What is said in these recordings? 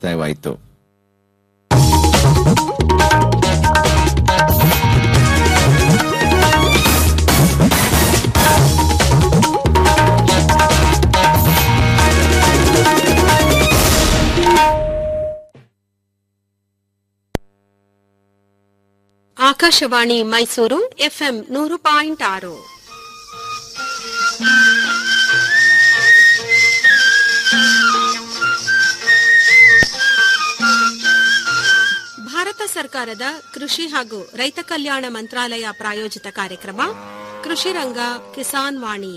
ಮುಕ್ತಾಯವಾಯಿತು ಆಕಾಶವಾಣಿ ಮೈಸೂರು ಎಫ್ಎಂ ನೂರು ಪಾಯಿಂಟ್ ಆರು ಭಾರತ ಸರ್ಕಾರದ ಕೃಷಿ ಹಾಗೂ ರೈತ ಕಲ್ಯಾಣ ಮಂತ್ರಾಲಯ ಪ್ರಾಯೋಜಿತ ಕಾರ್ಯಕ್ರಮ ಕೃಷಿ ರಂಗ ಕಿಸಾನ್ ವಾಣಿ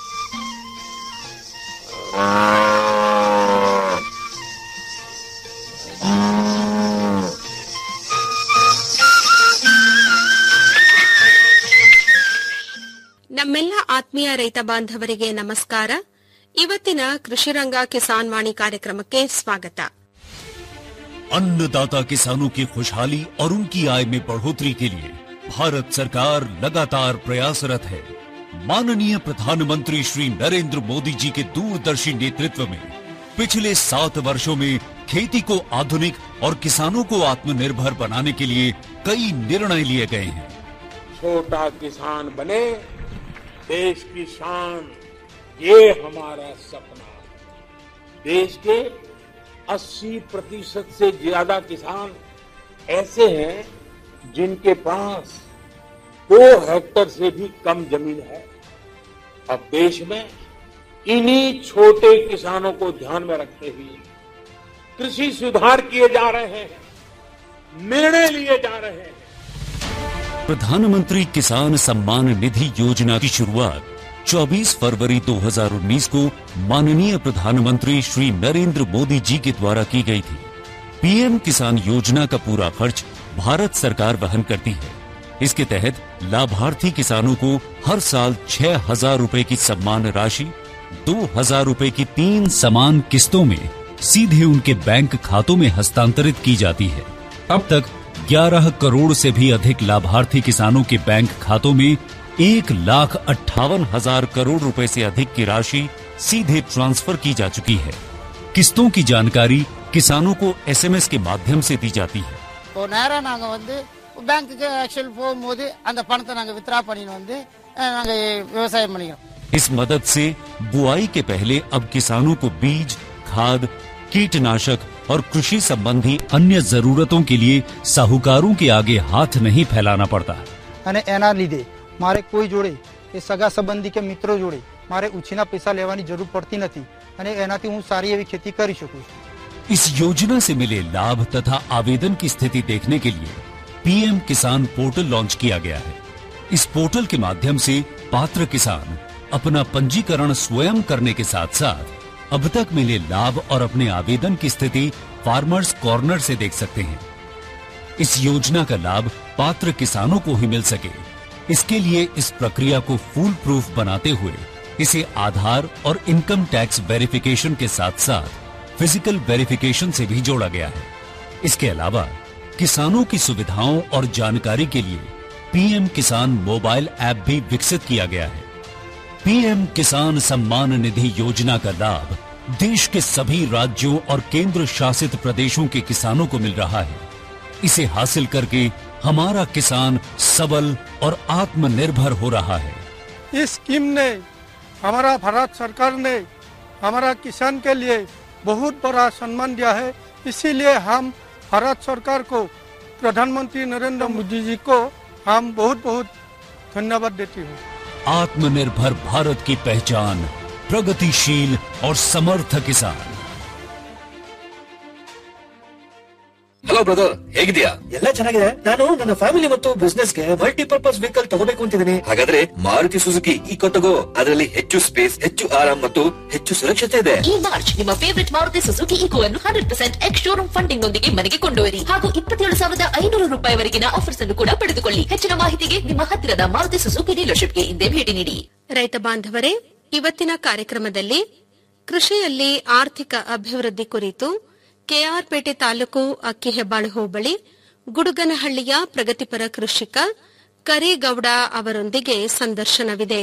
ನಮ್ಮೆಲ್ಲ ಆತ್ಮೀಯ ರೈತ ಬಾಂಧವರಿಗೆ ನಮಸ್ಕಾರ ಇವತ್ತಿನ ಕೃಷಿರಂಗ ಕಿಸಾನ್ ವಾಣಿ ಕಾರ್ಯಕ್ರಮಕ್ಕೆ ಸ್ವಾಗತ अन्नदाता किसानों की खुशहाली और उनकी आय में बढ़ोतरी के लिए भारत सरकार लगातार प्रयासरत है माननीय प्रधानमंत्री श्री नरेंद्र मोदी जी के दूरदर्शी नेतृत्व में पिछले सात वर्षों में खेती को आधुनिक और किसानों को आत्मनिर्भर बनाने के लिए कई निर्णय लिए गए हैं छोटा किसान बने देश की शान ये हमारा सपना है। देश के 80 प्रतिशत से ज्यादा किसान ऐसे हैं जिनके पास दो हेक्टर से भी कम जमीन है अब देश में इन्हीं छोटे किसानों को ध्यान में रखते हुए कृषि सुधार किए जा रहे हैं निर्णय लिए जा रहे हैं प्रधानमंत्री किसान सम्मान निधि योजना की शुरुआत 24 फरवरी 2019 को माननीय प्रधानमंत्री श्री नरेंद्र मोदी जी के द्वारा की गई थी पीएम किसान योजना का पूरा खर्च भारत सरकार वहन करती है इसके तहत लाभार्थी किसानों को हर साल छह हजार रूपए की सम्मान राशि दो हजार रूपए की तीन समान किस्तों में सीधे उनके बैंक खातों में हस्तांतरित की जाती है अब तक 11 करोड़ से भी अधिक लाभार्थी किसानों के बैंक खातों में एक लाख अट्ठावन हजार करोड़ रुपए से अधिक की राशि सीधे ट्रांसफर की जा चुकी है किस्तों की जानकारी किसानों को एसएमएस के माध्यम से दी जाती है இப்போ நேராக நாங்கள் வந்து பேங்க்குக்கு ஆக்சுவல் போகும்போது அந்த பணத்தை நாங்கள் வித்ரா பண்ணின்னு வந்து நாங்கள் விவசாயம் பண்ணிக்கிறோம் इस मदद से बुआई के पहले अब किसानों को बीज खाद कीटनाशक और कृषि संबंधी अन्य जरूरतों के लिए साहूकारों के आगे हाथ नहीं फैलाना पड़ता અને એના લીધે મારે કોઈ જોડે કે સગા સંબંધી કે મિત્રો જોડે મારે ઉછીના પૈસા લેવાની જરૂર પડતી નથી અને એનાથી હું સારી એવી ખેતી કરી શકું છું इस योजना से मिले लाभ तथा आवेदन की स्थिति देखने के लिए पीएम किसान पोर्टल लॉन्च किया गया है इस पोर्टल के माध्यम से पात्र किसान अपना पंजीकरण स्वयं करने के साथ साथ अब तक मिले लाभ और अपने आवेदन की स्थिति फार्मर्स कॉर्नर से देख सकते हैं इस योजना का लाभ पात्र किसानों को ही मिल सके इसके लिए इस प्रक्रिया को फूल प्रूफ बनाते हुए इसे आधार और इनकम टैक्स वेरिफिकेशन के साथ साथ फिजिकल वेरिफिकेशन से भी जोड़ा गया है इसके अलावा किसानों की सुविधाओं और जानकारी के लिए पीएम किसान मोबाइल ऐप भी विकसित किया गया है पीएम किसान सम्मान निधि योजना का लाभ देश के सभी राज्यों और केंद्र शासित प्रदेशों के किसानों को मिल रहा है इसे हासिल करके हमारा किसान सबल और आत्मनिर्भर हो रहा है इस स्कीम ने हमारा भारत सरकार ने हमारा किसान के लिए बहुत बड़ा सम्मान दिया है इसीलिए हम भारत सरकार को प्रधानमंत्री नरेंद्र मोदी जी को हम बहुत बहुत धन्यवाद देती हूँ आत्मनिर्भर भारत की पहचान प्रगतिशील और समर्थ किसान ಹಲೋ ಬ್ರದರ್ ಹೇಗಿದ್ಯಾ ಎಲ್ಲ ಚೆನ್ನಾಗಿದೆ ನಾನು ನನ್ನ ಫ್ಯಾಮಿಲಿ ಮತ್ತು ಬಿಸ್ನೆಸ್ ಗೆ ಮಲ್ಟಿಪರ್ಪಸ್ ವೆಹಿಕಲ್ ತಗೋಬೇಕು ಅಂತಿದ್ದೀನಿ ಹಾಗಾದ್ರೆ ಮಾರುತಿ ಸುಜುಕಿ ಈಕೋ ತಗೋ ಅದರಲ್ಲಿ ಹೆಚ್ಚು ಸ್ಪೇಸ್ ಹೆಚ್ಚು ಆರಾಮ್ ಮತ್ತು ಹೆಚ್ಚು ಸುರಕ್ಷತೆ ಇದೆ ಈ ಮಾರ್ಚ್ ನಿಮ್ಮ ಫೇವರಿಟ್ ಮಾರುತಿ ಸುಜುಕಿ ಈಕೋ ಅನ್ನು hundred percent ex showroom funding ನೊಂದಿಗೆ ಮನೆಗೆ ಕೊಂಡೊಯ್ಯಿರಿ ಹಾಗೂ ಇಪ್ಪತ್ತೇಳು ಸಾವಿರದ ಐನೂರು ರೂಪಾಯಿವರೆಗಿನ ಆಫರ್ಸ್ ಅನ್ನು ಕೂಡ ಪಡೆದುಕೊಳ್ಳಿ ಹೆಚ್ಚಿನ ಮಾಹಿತಿಗೆ ನಿಮ್ಮ ಹತ್ತಿರದ ಮಾರುತಿ ಸುಜುಕಿ ಡೀಲರ್ಶಿಪ್ಗೆ ಹಿಂದೆ ಭೇಟಿ ನೀಡಿ ರೈತ ಬಾಂಧವರೇ ಇವತ್ತಿನ ಕಾರ್ಯಕ್ರಮದಲ್ಲಿ ಕೃಷಿಯಲ್ಲಿ ಆರ್ಥಿಕ ಅಭಿವೃದ್ಧಿ ಕುರಿತು ಕೆಆರ್ಪೇಟೆ ತಾಲೂಕು ಅಕ್ಕಿಹೆಬ್ಬಾಳು ಹೋಬಳಿ ಗುಡುಗನಹಳ್ಳಿಯ ಪ್ರಗತಿಪರ ಕೃಷಿಕ ಕರೇಗೌಡ ಅವರೊಂದಿಗೆ ಸಂದರ್ಶನವಿದೆ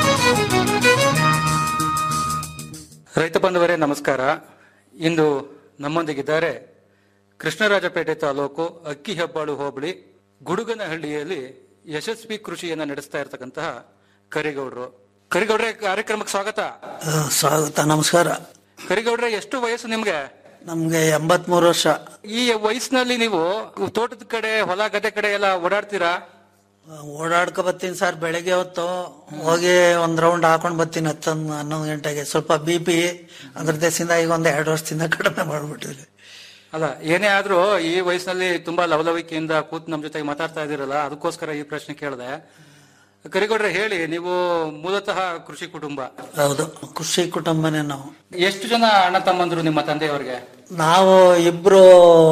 ರೈತ ಬಾಂಧವರೇ ನಮಸ್ಕಾರ ಇಂದು ನಮ್ಮೊಂದಿಗಿದ್ದಾರೆ ಕೃಷ್ಣರಾಜಪೇಟೆ ತಾಲೂಕು ಅಕ್ಕಿ ಹೆಬ್ಬಾಳು ಹೋಬಳಿ ಗುಡುಗನಹಳ್ಳಿಯಲ್ಲಿ ಯಶಸ್ವಿ ಕೃಷಿಯನ್ನ ನಡೆಸ್ತಾ ಇರತಕ್ಕಂತಹ ಕರಿಗೌಡರು ಕರಿಗೌಡ್ರೆ ಕಾರ್ಯಕ್ರಮಕ್ಕೆ ಸ್ವಾಗತ ಆ, ಸ್ವಾಗತ ನಮಸ್ಕಾರ ಕರಿಗೌಡ್ರೆ ಎಷ್ಟು ವಯಸ್ಸು ನಿಮ್ಗೆ ನಮ್ಗೆ ಎಂಬತ್ಮೂರು ವರ್ಷ ಈ ವಯಸ್ಸಿನಲ್ಲಿ ನೀವು ತೋಟದ ಕಡೆ ಹೊಲ ಗದ್ದೆ ಕಡೆ ಎಲ್ಲ ಓಡಾಡ್ತೀರಾ ಆ, ಓಡಾಡ್ಕೊ ಬರ್ತೀನಿ ಸರ್ ಬೆಳಗ್ಗೆ ಹೊತ್ತು ಹೋಗಿ ಒಂದ್ ರೌಂಡ್ ಹಾಕೊಂಡ್ ಬರ್ತೀನಿ ಹತ್ತೊಂದು ಹನ್ನೊಂದು ಗಂಟೆಗೆ ಸ್ವಲ್ಪ ಬಿ ಪಿ ಅದ್ರ ದೇಶದಿಂದ ಈಗ ಒಂದ್ ಎರಡು ವರ್ಷದಿಂದ ಕಡಿಮೆ ಮಾಡ್ಬಿಟ್ಟಿದ್ರಿ ಅಲ್ಲ ಏನೇ ಆದ್ರೂ ಈ ವಯಸ್ಸಿನಲ್ಲಿ ತುಂಬಾ ಲವಲವಿಕೆಯಿಂದ ಕೂತ್ ನಮ್ ಜೊತೆ ಮಾತಾಡ್ತಾ ಇದೀರಲ್ಲ ಅದಕ್ಕೋಸ್ಕರ ಈ ಪ್ರಶ್ನೆ ಕೇಳಿದೆ ಕರಿಗೌಡ್ರೆ ಹೇಳಿ ನೀವು ಮೂಲತಃ ಕೃಷಿ ಕುಟುಂಬ ಹೌದು ಕೃಷಿ ಕುಟುಂಬನೇ ನಾವು ಎಷ್ಟು ಜನ ಅಣ್ಣ ತಮ್ಮಂದ್ರು ನಿಮ್ಮ ತಂದೆಯವರಿಗೆ ನಾವು ಇಬ್ರು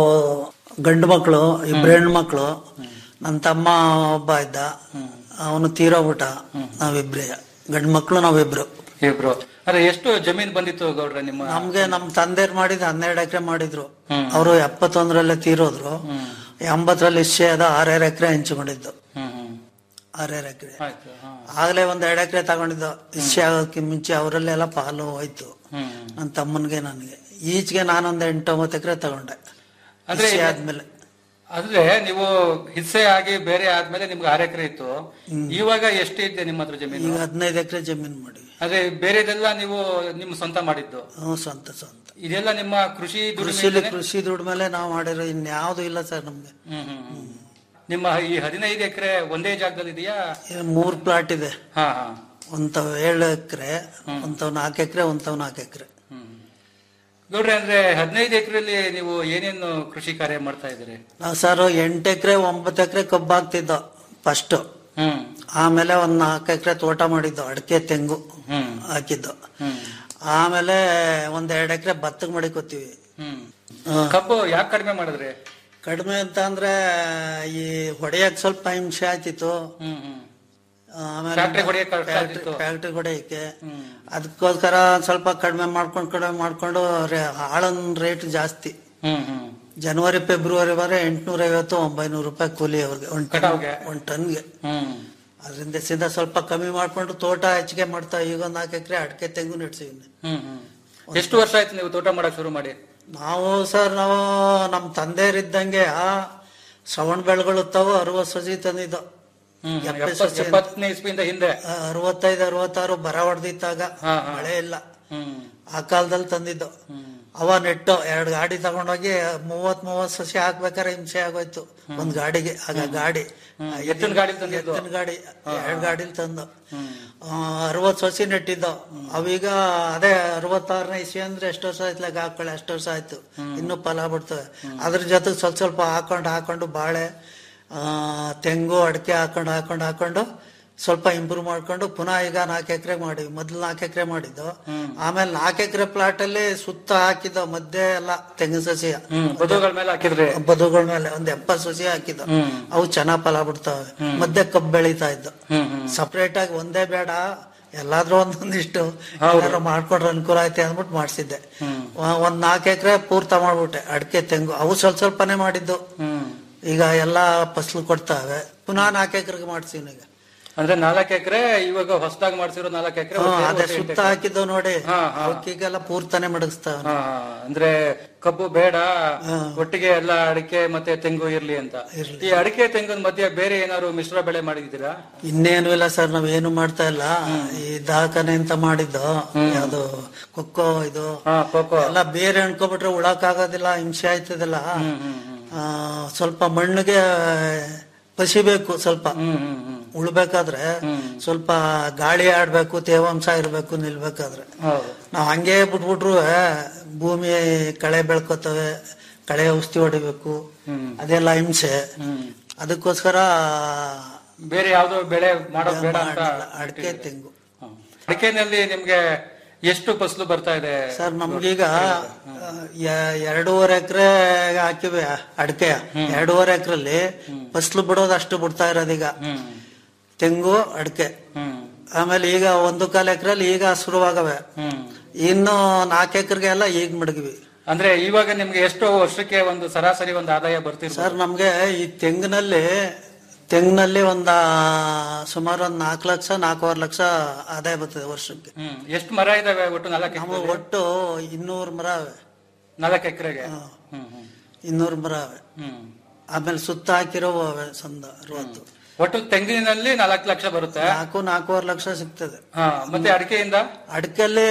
ಗಂಡು ಮಕ್ಕಳು ಇಬ್ರು ಹೆಣ್ಮಕ್ಳು ನನ್ನ ತಮ್ಮ ಒಬ್ಬ ಇದ್ದ ಅವನು ತೀರೋಗ್ಬಿಟ್ಟ ನಾವಿಬ್ರೇ ಗಂಡು ಮಕ್ಕಳು ನಾವಿಬ್ರು ಇಬ್ರು ಅರೆ ಎಷ್ಟು ಜಮೀನ್ ಬಂದಿತ್ತು ಗೌಡ್ರೆ ನಿಮ್ಮ ನಮ್ಗೆ ನಮ್ ತಂದೆಯರ್ ಮಾಡಿದ್ ಹನ್ನೆರಡು ಎಕರೆ ಮಾಡಿದ್ರು ಅವರು ಎಪ್ಪತ್ತೊಂದರಲ್ಲೇ ತೀರೋದ್ರು ಎಂಬತ್ತರಲ್ಲಿ ಇಷ್ಟೇ ಅದ ಆರೇಳು ಎಕರೆ ಹಂಚಿಕೊಂಡಿದ್ದು ಹ್ಮ್ ಹ್ಮ್ ಆರೇಳು ಎಕರೆ ಆಯ್ತು ಹಾ. ಆಗ್ಲೇ ಒಂದ್ ಎರಡು ಎಕರೆ ತಗೊಂಡಿದ್ದು ಇಷ್ಟೇ ಆಗೋದಕ್ಕೆ ಮುಂಚೆ ಅವರಲ್ಲೆಲ್ಲ ಪಾಲು ಹೋಯ್ತು ಹ್ಮ್ ನನ್ನ ತಮ್ಮನ್ಗೆ ನನಗೆ ಈಚೆಗೆ ನಾನೊಂದ್ ಎಂಟೊಂಬತ್ತು ಎಕರೆ ತಗೊಂಡೆ ಅಂದ್ರೆ ಇಷ್ಟೇ ಈಗ- ಆದ್ಮೇಲೆ ಅಂದ್ರೆ ನೀವು ಹಿಸ್ಸೆ ಆಗಿ ಬೇರೆ ಆದ್ಮೇಲೆ ನಿಮ್ಗೆ ಆರು ಎಕರೆ ಇತ್ತು ಇವಾಗ ಎಷ್ಟು ಇದೆ ನಿಮ್ಮ ಹತ್ರ ಜಮೀನು ಈಗ ಹದಿನೈದು ಎಕರೆ ಜಮೀನ್ ಮಾಡಿ ಅದೇ ಬೇರೆದೆಲ್ಲ ನೀವು ನಿಮ್ಮ ಸ್ವಂತ ಮಾಡಿದ್ದು ಹ್ಞೂ ಸ್ವಂತ ಸ್ವಂತ ಇದೆಲ್ಲ ನಿಮ್ಮ ಕೃಷಿ ಕೃಷಿಲಿ ದುಡಿಮೆ ಕೃಷಿ ದುಡ್ಡ ಮೇಲೆ ನಾವು ಮಾಡಿರೋ ಇನ್ಯಾವುದು ಇಲ್ಲ ಸರ್ ನಮ್ಗೆ ಹ್ಮ್ ಹ್ಮ್ ಹ್ಮ್. ನಿಮ್ಮ ಈ ಹದಿನೈದು ಎಕರೆ ಒಂದೇ ಜಾಗದಲ್ಲಿ ಇದೆಯಾ ಇಲ್ಲಿ ಮೂರ್ ಪ್ಲಾಟ್ ಇದೆ ಹಾ ಹಾ ಒಂತವ್ ಏಳು ಎಕರೆ ಒಂತವ್ ನಾಲ್ಕು ಎಕರೆ ಒಂತವ್ ನಾಲ್ಕು ಎಕರೆ ಗೌಡ್ರೆ ಅಂದ್ರೆ ಹದಿನೈದು ಎಕರೆಯಲ್ಲಿ ನೀವು ಏನೇನು ಕೃಷಿ ಕಾರ್ಯ ಮಾಡ್ತಾ ಇದ್ದೀರಿ ನಾವು ಸರ್ ಎಂಟು ಎಕರೆ ಒಂಬತ್ತು ಎಕರೆ ಕಬ್ಬು ಹಾಕ್ತಿದ್ದೋ ಫಸ್ಟ್ ಹ್ಮ್ ಆಮೇಲೆ ಒಂದ್ ನಾಲ್ಕು ಎಕರೆ ತೋಟ ಮಾಡಿದ್ದು ಅಡಿಕೆ ತೆಂಗು ಹ್ಮ್ ಹಾಕಿದ್ದು ಹ್ಮ್ ಆಮೇಲೆ ಒಂದ್ ಎರಡು ಎಕರೆ ಭತ್ತಕ್ಕೆ ಮಡಿಕೋತೀವಿ ಹ್ಮ್ ಹಾ. ಕಬ್ಬು ಯಾಕೆ ಕಡಿಮೆ ಮಾಡಿದ್ರಿ ಕಡಿಮೆ ಅಂತ ಅಂದ್ರೆ ಈ ಹೊಡೆಯಕ್ ಸ್ವಲ್ಪ ಹಿಂಸೆ ಆಯ್ತಿತ್ತು ಹ್ಮ್ ಹ್ಮ್ ಆಮೇಲೆ Factory ಹೊಡ್ಯಕ್ಕೆ ಕಷ್ಟ ಆಗ್ತಿತ್ತು. ಫ್ಯಾಕ್ಟ್ರಿ ಹೊಡೆಯಕ್ಕೆ ಅದಕ್ಕೋಸ್ಕರ ಒಂದ್ ಸ್ವಲ್ಪ ಕಡಿಮೆ ಮಾಡ್ಕೊಂಡು ಕಡಿಮೆ ಮಾಡ್ಕೊಂಡು ರೇ- ಆಳನ್ ರೇಟ್ ಜಾಸ್ತಿ ಹ್ಮ್ ಹ್ಮ್ ಜನವರಿ ಫೆಬ್ರವರಿ ವರೆ ಎಂಟ್ನೂರ ಐವತ್ತು ಒಂಬೈನೂರು ರೂಪಾಯಿ ಕೂಲಿ ಅವ್ರಿಗೆ ಒಂದ್ ಟನ್ ಕಟಾವ್ಗೆ? ಒಂದ್ ಟನ್ಗೆ ಹ್ಮ್ ಅದರಿಂದ ಸಿದ್ಧ ಸ್ವಲ್ಪ ಕಮ್ಮಿ ಮಾಡ್ಕೊಂಡು ತೋಟ ಹೆಚ್ಚಿಗೆ ಮಾಡ್ತಾ ಈಗ ಒಂದ್ ನಾಲ್ಕು ಎಕರೆ ಅಡಿಕೆ ತೆಂಗು ನೆಡ್ಸಿವಿ ಹ್ಮ್ ಹ್ಮ್ ಎಷ್ಟು ವರ್ಷ ಆಯ್ತು ನೀವು ತೋಟ ಮಾಡಕ್ ಶುರು ಮಾಡಿ ನಾವು ಸರ್ ನಾವು ನಮ್ ತಂದೆಯರಿದ್ದಂಗೆ ಆ ಶ್ರವಣ ಬೆಳೆಗಳು ತಾವು ಅರವತ್ ಸಸಿ ತಂದಿದ್ದು ಹ್ಮ್ ಎಪ್ಪತ್ತು ಎಪ್ಪತ್- ಸಸಿ ಎಪ್ಪತ್ತನೇ ಇಸ್ವಿಯಿಂದ ಹಿಂದೆ ಆ, ಅರವತ್ತೈದು ಅರವತ್ತಾರು ಬರ ಹೊಡೆದಿತ್ತಾಗ ಹಾ, ಹಾ. ಮಳೆ ಇಲ್ಲ ಹ್ಮ್ ಆ ಕಾಲದಲ್ಲಿ ತಂದಿದ್ದು ಅವ ನೆಟ್ಟು ಎರಡು ಗಾಡಿ ತಗೊಂಡೋಗಿ ಮೂವತ್ ಮೂವತ್ ಸಸಿ ಹಾಕ್ಬೇಕಾದ್ರೆ ಹಿಂಸೆ ಆಗೋಯ್ತು ಒಂದ್ ಗಾಡಿಗೆ ಆಗ ಗಾಡಿ ಎತ್ತಿನ ಗಾಡಿ ತಂದಿದ್ದು? ಎತ್ತಿನ ಗಾಡಿ ಎರಡ್ ಗಾಡಿಲಿ ತಂದು ಅರವತ್ ಸಸಿ ನೆಟ್ಟಿದ್ದು ಅವೀಗ ಅದೇ ಅರವತ್ತಾರನೇ ಇಸ್ವಿ ಅಂದ್ರೆ ಎಷ್ಟು ವರ್ಷ ಆಯ್ತು ಹಾಕೊಳ್ಳಿ ಅಷ್ಟು ವರ್ಷ ಆಯ್ತು ಇನ್ನೂ ಫಲ ಬಿಡ್ತವೆ ಅದ್ರ ಜೊತೆಗೆ ಸ್ವಲ್ಪ ಸ್ವಲ್ಪ ಹಾಕೊಂಡು ಹಾಕೊಂಡು ಬಾಳೆ ಆ, ತೆಂಗು ಅಡಿಕೆ ಹಾಕೊಂಡು ಹಾಕೊಂಡು ಹಾಕೊಂಡು ಸ್ವಲ್ಪ ಇಂಪ್ರೂವ್ ಮಾಡ್ಕೊಂಡು ಪುನಃ ಈಗ ನಾಲ್ಕು ಎಕರೆ ಮಾಡಿವಿ ಮೊದ್ಲು ನಾಲ್ಕು ಎಕರೆ ಮಾಡಿದ್ದು ಆಮೇಲೆ ನಾಲ್ಕು ಎಕರೆ ಪ್ಲಾಟ್ ಅಲ್ಲಿ ಸುತ್ತ ಹಾಕಿದ್ದು ಮಧ್ಯೆ ಎಲ್ಲ ತೆಂಗಿನ ಸಸಿ ಹ್ಮ್ ಬದುಗಳ ಮೇಲೆ ಹಾಕಿದ್ರಿ ಬದುಗಳ ಮೇಲೆ ಒಂದ್ ಎಪ್ಪತ್ತು ಸಸಿ ಹಾಕಿದ್ದು ಹ್ಮ್. ಅವು ಚೆನ್ನಾಗ್ ಫಲ ಬಿಡ್ತಾವೆ ಮಧ್ಯೆ ಕಬ್ಬು ಬೆಳೀತಾ ಇದ್ದು ಹ್ಮ್ ಹ್ಮ್ ಸಪರೇಟ್ ಆಗಿ ಒಂದೇ ಬೇಡ ಎಲ್ಲಾದ್ರೂ ಒಂದೊಂದಿಷ್ಟು ಏನಾದ್ರು ಮಾಡ್ಕೊಂಡ್ರೆ ಅನುಕೂಲ ಐತೆ ಅಂದ್ಬಿಟ್ಟು ಮಾಡ್ಸಿದ್ದೆ ಒ- ಒಂದ್ ನಾಲ್ಕು ಎಕರೆ ಪೂರ್ತ ಮಾಡ್ಬಿಟ್ಟೆ ಅಡಿಕೆ ತೆಂಗು ಅವು ಸ್ವಲ್ಪ ಸ್ವಲ್ಪನೇ ಮಾಡಿದ್ದು ಹ್ಮ್ ಈಗ ಎಲ್ಲಾ ಫಸಲು ಕೊಡ್ತಾವೆ ಪುನಃ ನಾಲ್ಕು ಎಕರೆಗೆ ಮಾಡ್ಸೀನಿ ಈಗ ಅಂದ್ರೆ ನಾಲ್ಕು ಎಕರೆ ಇವಾಗ ಹೊಸದಾಗಿ ಮಾಡ್ಸಿರೋ ನಾಲ್ಕು ಎಕರೆ ಹ್ಮ್, ಅದೇ ಸುತ್ತ ಹಾಕಿದ್ದು ನೋಡಿ ಹಾ, ಹಾ. ಅವಕ್ಕೀಗೆಲ್ಲ ಪೂರ್ತಾನೆ ಮಡಗಿಸ್ತಾವ ಅಂದ್ರೆ ಕಬ್ಬು ಬೇಡ ಒಟ್ಟಿಗೆ ಎಲ್ಲ ಅಡಿಕೆ ಮತ್ತೆ ತೆಂಗು ಇರ್ಲಿ ಅಂತ ಈ ಅಡಿಕೆ ತೆಂಗಿನ ಮಧ್ಯೆ ಬೇರೆ ಏನಾದ್ರು ಮಿಶ್ರ ಬೆಳೆ ಮಾಡಿದೀರಾ ಇನ್ನೇನು ಇಲ್ಲ ಸರ್ ನಾವ್ ಏನು ಮಾಡ್ತಾ ಇಲ್ಲ ಈ ದಾಖಲೆ ಅಂತ ಮಾಡಿದ್ದು ಯಾವ್ದು ಕೊಕ್ಕೋ ಇದು ಹಾ ಕೋಕೋ ಎಲ್ಲ ಬೇರೆ ಅನ್ಕೊಬಿಟ್ರೆ ಉಳಕ್ ಆಗೋದಿಲ್ಲ ಹಿಂಸೆ ಆಯ್ತದಲ್ಲ ಆ, ಸ್ವಲ್ಪ ಮಣ್ಣಿಗೆ ಪಸಿಬೇಕು ಸ್ವಲ್ಪ ಉಳ್ಬೇಕಾದ್ರೆ ಸ್ವಲ್ಪ ಗಾಳಿ ಆಡ್ಬೇಕು ತೇವಾಂಶ ಇರ್ಬೇಕು ನಿಲ್ಬೇಕಾದ್ರೆ ಹೌದು ನಾವ್ ಹಂಗೆ ಬಿಟ್ಬಿಟ್ರು ಭೂಮಿ ಕಳೆ ಬೆಳ್ಕೊತವೆ ಕಳೆ ಔಷಧಿ ಹೊಡಿಬೇಕು ಅದೆಲ್ಲ ಹಿಂಸೆ ಅದಕ್ಕೋಸ್ಕರ ಬೇರೆ ಯಾವ್ದೋ ಬೆಳೆ ಮಾಡೋದ್ ಬೇಡ ಅಂತ ಅಡಿಕೆ ತೆಂಗು ಅಡಿಕೆನಲ್ಲಿ ನಿಮ್ಗೆ ಎಷ್ಟು ಫಸಲು ಬರ್ತಾ ಇದೆ ಸರ್ ನಮ್ಗೀಗ ಎ- ಎರಡೂವರೆ ಎಕರೆ ಹಾಕಿವಿ ಅಡಿಕೆ ಎರಡೂವರೆ ಎಕರೆಲ್ಲಿ ಫಸ್ಲು ಬಿಡೋದು ಅಷ್ಟು ಬಿಡ್ತಾ ಇರೋದೀಗ ತೆಂಗು ಅಡಿಕೆ ಆಮೇಲೆ ಈಗ ಒಂದು ಕಾಲ ಎಕರೆಲ್ಲಿ ಈಗ ಶುರುವಾಗವೆ ಇನ್ನು ನಾಲ್ಕು ಎಕರೆಗೆ ಎಲ್ಲ ಈಗ ಮಡಗಿವಿ ಅಂದ್ರೆ ಇವಾಗ ನಿಮ್ಗೆ ಎಷ್ಟು ವರ್ಷಕ್ಕೆ ಒಂದು ಸರಾಸರಿ ಒಂದು ಆದಾಯ ಬರ್ತಿರ್ಬೋದು ಸರ್ ನಮ್ಗೆ ಈ ತೆಂಗಿನಲ್ಲಿ ತೆಂಗಿನಲ್ಲಿ ಒಂದ ಸುಮಾರು ಒಂದ್ ನಾಲ್ಕು ಲಕ್ಷ ನಾಲ್ಕೂವರೆ ಲಕ್ಷ ಆದಾಯ ಬರ್ತದೆ ವರ್ಷಕ್ಕೆ ಹ್ಮ್ ಎಷ್ಟು ಮರ ಇದಾವೆ ಒಟ್ಟು ನಾಲ್ಕು ನಮ್ಮ ಒಟ್ಟು ಇನ್ನೂರು ಮರ ಅವೆ ನಾಲ್ಕು ಎಕರೆಗೆ ಹ್ಮ್ ಹ್ಮ್ ಇನ್ನೂರು ಮರ ಅವೆ ಹ್ಮ್ ಆಮೇಲೆ ಸುತ್ತ ಹಾಕಿರೋ ಅವೆ ಸಂದ ಅರವತ್ತು ಒಟ್ಟು ತೆಂಗಿನಲ್ಲಿ ನಾಲ್ಕು ಲಕ್ಷ ಬರುತ್ತೆ ನಾಲ್ಕು ನಾಲ್ಕೂವರೆ ಲಕ್ಷ ಸಿಗ್ತದೆ ಹಾ ಮತ್ತೆ ಅಡಿಕೆಯಿಂದ ಅಡಿಕೆಲ್ಲಿ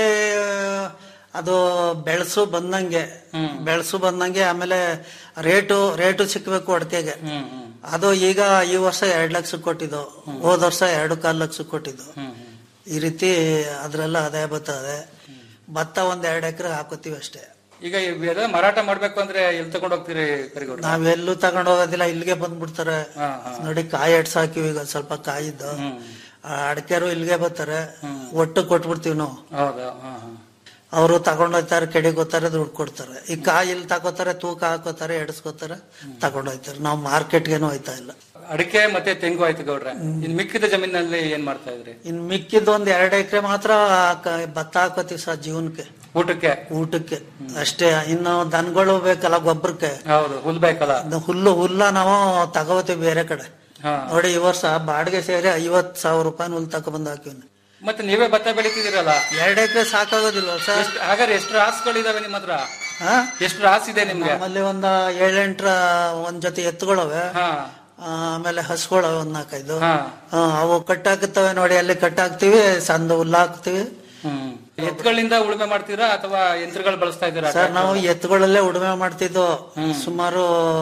ಅದು ಬೆಳಸು ಬಂದಂಗೆ ಬೆಳಸು ಬಂದಂಗೆ ಆಮೇಲೆ ರೇಟು ರೇಟು ಸಿಕ್ಬೇಕು ಅಡಿಕೆಗೆ ಅದು ಈಗ ಈ ವರ್ಷ ಎರಡ್ ಲಕ್ಷ ಕೊಟ್ಟಿದ್ದು ಹೋದ ವರ್ಷ ಎರಡು ಕಾಲ್ ಲಕ್ಷ ಕೊಟ್ಟಿದ್ದು ಈ ರೀತಿ ಅದ್ರೆಲ್ಲ ಆದಾಯ ಬರ್ತದೆ ಭತ್ತ ಒಂದ್ ಎರಡ್ ಎಕರೆ ಹಾಕೋತೀವಿ ಅಷ್ಟೇ ಈಗ ಇವೆಲ್ಲ ಮಾರಾಟ ಮಾಡ್ಬೇಕು ಅಂದ್ರೆ ಎಲ್ಲಿ ತಗೊಂಡ್ ಹೋಗ್ತೀರಿ ಕರಿಗೌಡ ನಾವೆಲ್ಲೂ ತಗೊಂಡ್ ಹೋಗೋದಿಲ್ಲ ಇಲ್ಲಿಗೆ ಬಂದ್ಬಿಡ್ತಾರೆ ಹಾ, ಹಾ. ನೋಡಿ ಕಾಯಿ ಎಡ್ಸ್ ಹಾಕಿವಿ ಈಗ ಸ್ವಲ್ಪ ಕಾಯಿದ್ದು ಅಡಕೆರು ಇಲ್ಲಿಗೆ ಬರ್ತಾರೆ ಒಟ್ಟು ಕೊಟ್ಬಿಡ್ತೀವಿ ನಾವು ಹೌದಾ ಹಾ ಹಾ ಅವರು ತಗೊಂಡೋಗ್ತಾರೆ ಕೆಡಿಗೋತಾರೆ ದುಡ್ಡು ಕೊಡ್ತಾರೆ ಈ ಕಾಯಿ ಇಲ್ಲಿ ತಗೋತಾರೆ ತೂಕ ಹಾಕೋತಾರೆ ಎಡ್ಸ್ಕೋತಾರೆ ತಗೊಂಡೋಗ್ತಾರೆ ನಾವು ಮಾರ್ಕೆಟ್ಗೇನು ಹೋಯ್ತಾ ಇಲ್ಲ ಅಡಿಕೆ ಮತ್ತೆ ತೆಂಗು ಆಯ್ತು ಗೌಡ್ರೆ ಇನ್ ಮಿಕ್ಕಿದ ಜಮೀನಲ್ಲಿ ಏನ್ ಮಾಡ್ತಾ ಇದ್ರಿ ಇನ್ ಮಿಕ್ಕಿದ್ದು ಒಂದ್ ಎರಡು ಎಕರೆ ಮಾತ್ರ ಕ- ಭತ್ತ ಹಾಕೋತೀವಿ ಸರ್ ಜೀವನಕ್ಕೆ ಊಟಕ್ಕೆ ಊಟಕ್ಕೆ ಅಷ್ಟೇ ಇನ್ನು ದನಗಳು ಬೇಕಲ್ಲ ಗೊಬ್ಬರಕ್ಕೆ ಹೌದು ಹುಲ್ ಬೇಕಲ್ಲ ಅದು ಹುಲ್ಲು ಹುಲ್ಲ ನಾವು ತಗೋತೀವಿ ಬೇರೆ ಕಡೆ ಹಾ. ನೋಡಿ ಈ ವರ್ಷ ಬಾಡಿಗೆ ಸೇರಿ ಐವತ್ ಸಾವಿರ ರೂಪಾಯಿ ಹುಲ್ ತಗೊಬಂದ್ ಹಾಕಿವ್ನಿ ಮತ್ತೆ ನೀವೇ ಭತ್ತ ಬೆಳಿತಿದ್ದೀರಲ್ಲ ಎರಡು ಎಕರೆ ಸಾಕಾಗೋದಿಲ್ಲ ಸರ್ ಎಷ್ಟ್- ಹಾಗಾದ್ರೆ ಎಷ್ಟು ರಾಸುಗಳಿದಾವೆ ನಿಮ್ಮ ಹತ್ರ ಹಾ? ಎಷ್ಟು ರಾಸ್ ಇದೆ ನಿಮ್ಗೆ ನಮ್ಮಲ್ಲಿ ಒಂದ ಏಳೆಂಟ್ರ ಒಂದ್ ಜೊತೆ ಎತ್ತುಗಳವೆ ಹಾ ಆ, ಆಮೇಲೆ ಹಸುಗಳವೆ ಒಂದ್ ನಾಲ್ಕೈದು ಹಾ. ಆ, ಅವು ಕಟ್ಟಾಕುತ್ತವೆ ನೋಡಿ ಅಲ್ಲಿ ಕಟ್ಟಾಕ್ತಿವಿ ಸಂದ ಹುಲ್ಲು ಹಾಕ್ತಿವಿ ಹ್ಮ್ ಎತ್ತುಗಳಿಂದ ಉಳುಮೆ ಮಾಡ್ತೀರಾ ಅಥವಾ ಯಂತ್ರಗಳು ಬಳಸ್ತಾ ಇದ್ದೀರಾ ಸರ್ ನಾವು ಎತ್ತುಗಳಲ್ಲೇ ಉಳುಮೆ ಮಾಡ್ತಿದ್ವು ಸುಮಾರು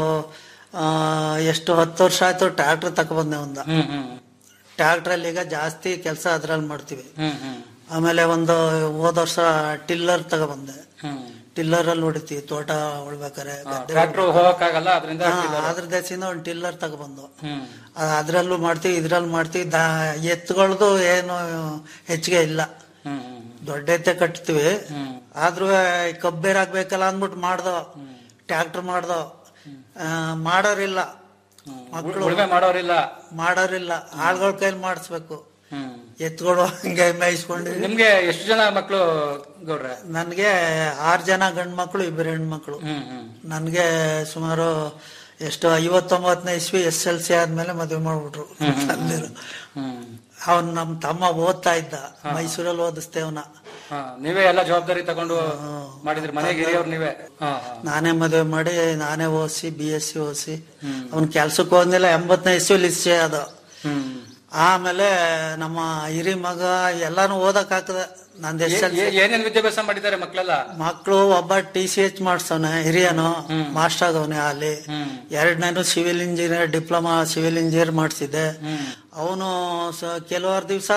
ಆ, ಎಷ್ಟು ಹತ್ತು ವರ್ಷ ಆಯ್ತು ಟ್ರ್ಯಾಕ್ಟರ್ ತಗೊಬಂದೆ ಒಂದ ಹ್ಮ್ ಹ್ಮ್ ಟ್ರ್ಯಾಕ್ಟರ್ ಅಲ್ಲಿ ಈಗ ಜಾಸ್ತಿ ಕೆಲಸ ಅದ್ರಲ್ಲಿ ಮಾಡ್ತೀವಿ ಹ್ಮ್ ಹ್ಮ್ ಆಮೇಲೆ ಒಂದು ಹೋದ ವರ್ಷ ಟಿಲ್ಲರ್ ತಗೊಬಂದೆ ಹ್ಮ್ ಟಿಲ್ಲರ್ ಅಲ್ಲಿ ಹೊಡಿತೀವಿ ತೋಟ ಉಳ್ಬೇಕಾರೆ ಗದ್ದೆ ಟ್ರಾಕ್ಟರ್ ಹೋಗಕ್ಕಾಗಲ್ಲ ಅದರಿಂದ ಹಾ, ಅದ್ರ ದೇಶದಿಂದ ಒಂದು ಟಿಲ್ಲರ್ ತಗೊಬಂದು ಹ್ಮ್ ಅದ್- ಅದ್ರಲ್ಲೂ ಮಾಡ್ತೀವಿ ಇದ್ರಲ್ಲಿ ಮಾಡ್ತೀವಿ ದಾ- ಎತ್ತುಗಳದು ಏನು ಹೆಚ್ಚಿಗೆ ಇಲ್ಲ ಹ್ಮ್ ಹ್ಮ್ ದೊಡ್ಡ ಎತ್ತೆ ಕಟ್ತೀವಿ ಆದ್ರೂ ಕಬ್ಬೇರಾಗ್ಬೇಕಲ್ಲ ಅಂದ್ಬಿಟ್ಟು ಮಾಡ್ದೋ ಟ್ರ್ಯಾಕ್ಟರ್ ಮಾಡ್ದೋ ಆ, ಮಾಡೋರಿಲ್ಲ ಮಕ್ಕಳು ಉಳುಮೆ ಮಾಡೋರಿಲ್ಲ ಮಾಡೋರಿಲ್ಲ ಆಳ್ಗಳ ಕೈಲಿ ಮಾಡಿಸ್ಬೇಕು ಹ್ಮ್ ಎತ್ತುಗಳು ಹಂಗೆ ಮೇಯಿಸ್ಕೊಂಡು ನಿಮ್ಗೆ ಎಷ್ಟು ಜನ ಮಕ್ಕಳು ಗೌಡ್ರೆ ನನ್ಗೆ ಆರ್ ಜನ ಗಂಡ್ ಮಕ್ಳು ಇಬ್ಬರು ಹೆಣ್ಮಕ್ಳು ಹ್ಮ್ ಹ್ಮ್ ನನ್ಗೆ ಸುಮಾರು ಎಷ್ಟು ಐವತ್ತೊಂಬತ್ತನೇ ಇಸ್ವಿ ಎಸ್ ಎಲ್ ಸಿ ಆದ್ಮೇಲೆ ಮದುವೆ ಮಾಡ್ಬಿಟ್ರು ತಂದಿರು ಹ್ಮ್ ಅವನ್ ನಮ್ ತಮ್ಮ ಓದ್ತಾ ಇದ್ದ ಮೈಸೂರಲ್ಲಿ ಓದಿಸ್ತೆ ಅವನ ಹಾ ನೀವೇ ಎಲ್ಲ ಜವಾಬ್ದಾರಿ ತಗೊಂಡು ಮಾಡಿದ್ರಿ ಮನೆಗೆ ಹಿರಿಯವ್ರು ನೀವೇ ಹಾ ಹಾ ನಾನೇ ಮದುವೆ ಮಾಡಿ ನಾನೇ ಓದಿಸಿ ಬಿ ಎಸ್ ಸಿ ಓದಿಸಿ ಅವ್ನ್ ಕೆಲ್ಸಕ್ಕೆ ಹೋದ್ನಿಲ್ಲ ಎಂಬತ್ತನೇ ಇಸ್ವಿಲಿ ಇಸ್ಸೆ ಅದು ಹ್ಮ್ ಆಮೇಲೆ ನಮ್ಮ ಹಿರಿ ಮಗ ಎಲ್ಲಾನು ಓದಕ್ ಆಗ್ತದೆ ನಂದು ಎಸ್ ಎಲ್ ಏ- ಏನೇನ್ ವಿದ್ಯಾಭ್ಯಾಸ ಮಾಡಿದ್ದಾರೆ ಮಕ್ಕಳೆಲ್ಲ ಮಕ್ಕಳು ಒಬ್ಬ ಟಿ ಸಿ ಎಚ್ ಮಾಡ್ಸವನೆ ಹಿರಿಯನು ಮಾಸ್ಟರ್ ಆಗವನೆ ಅಲ್ಲಿ ಎರಡನೇನು civil engineer diploma civil engineer ಮಾಡಿಸಿದ್ದೆ ಅವನು ಕೆಲವಾರು ದಿವಸ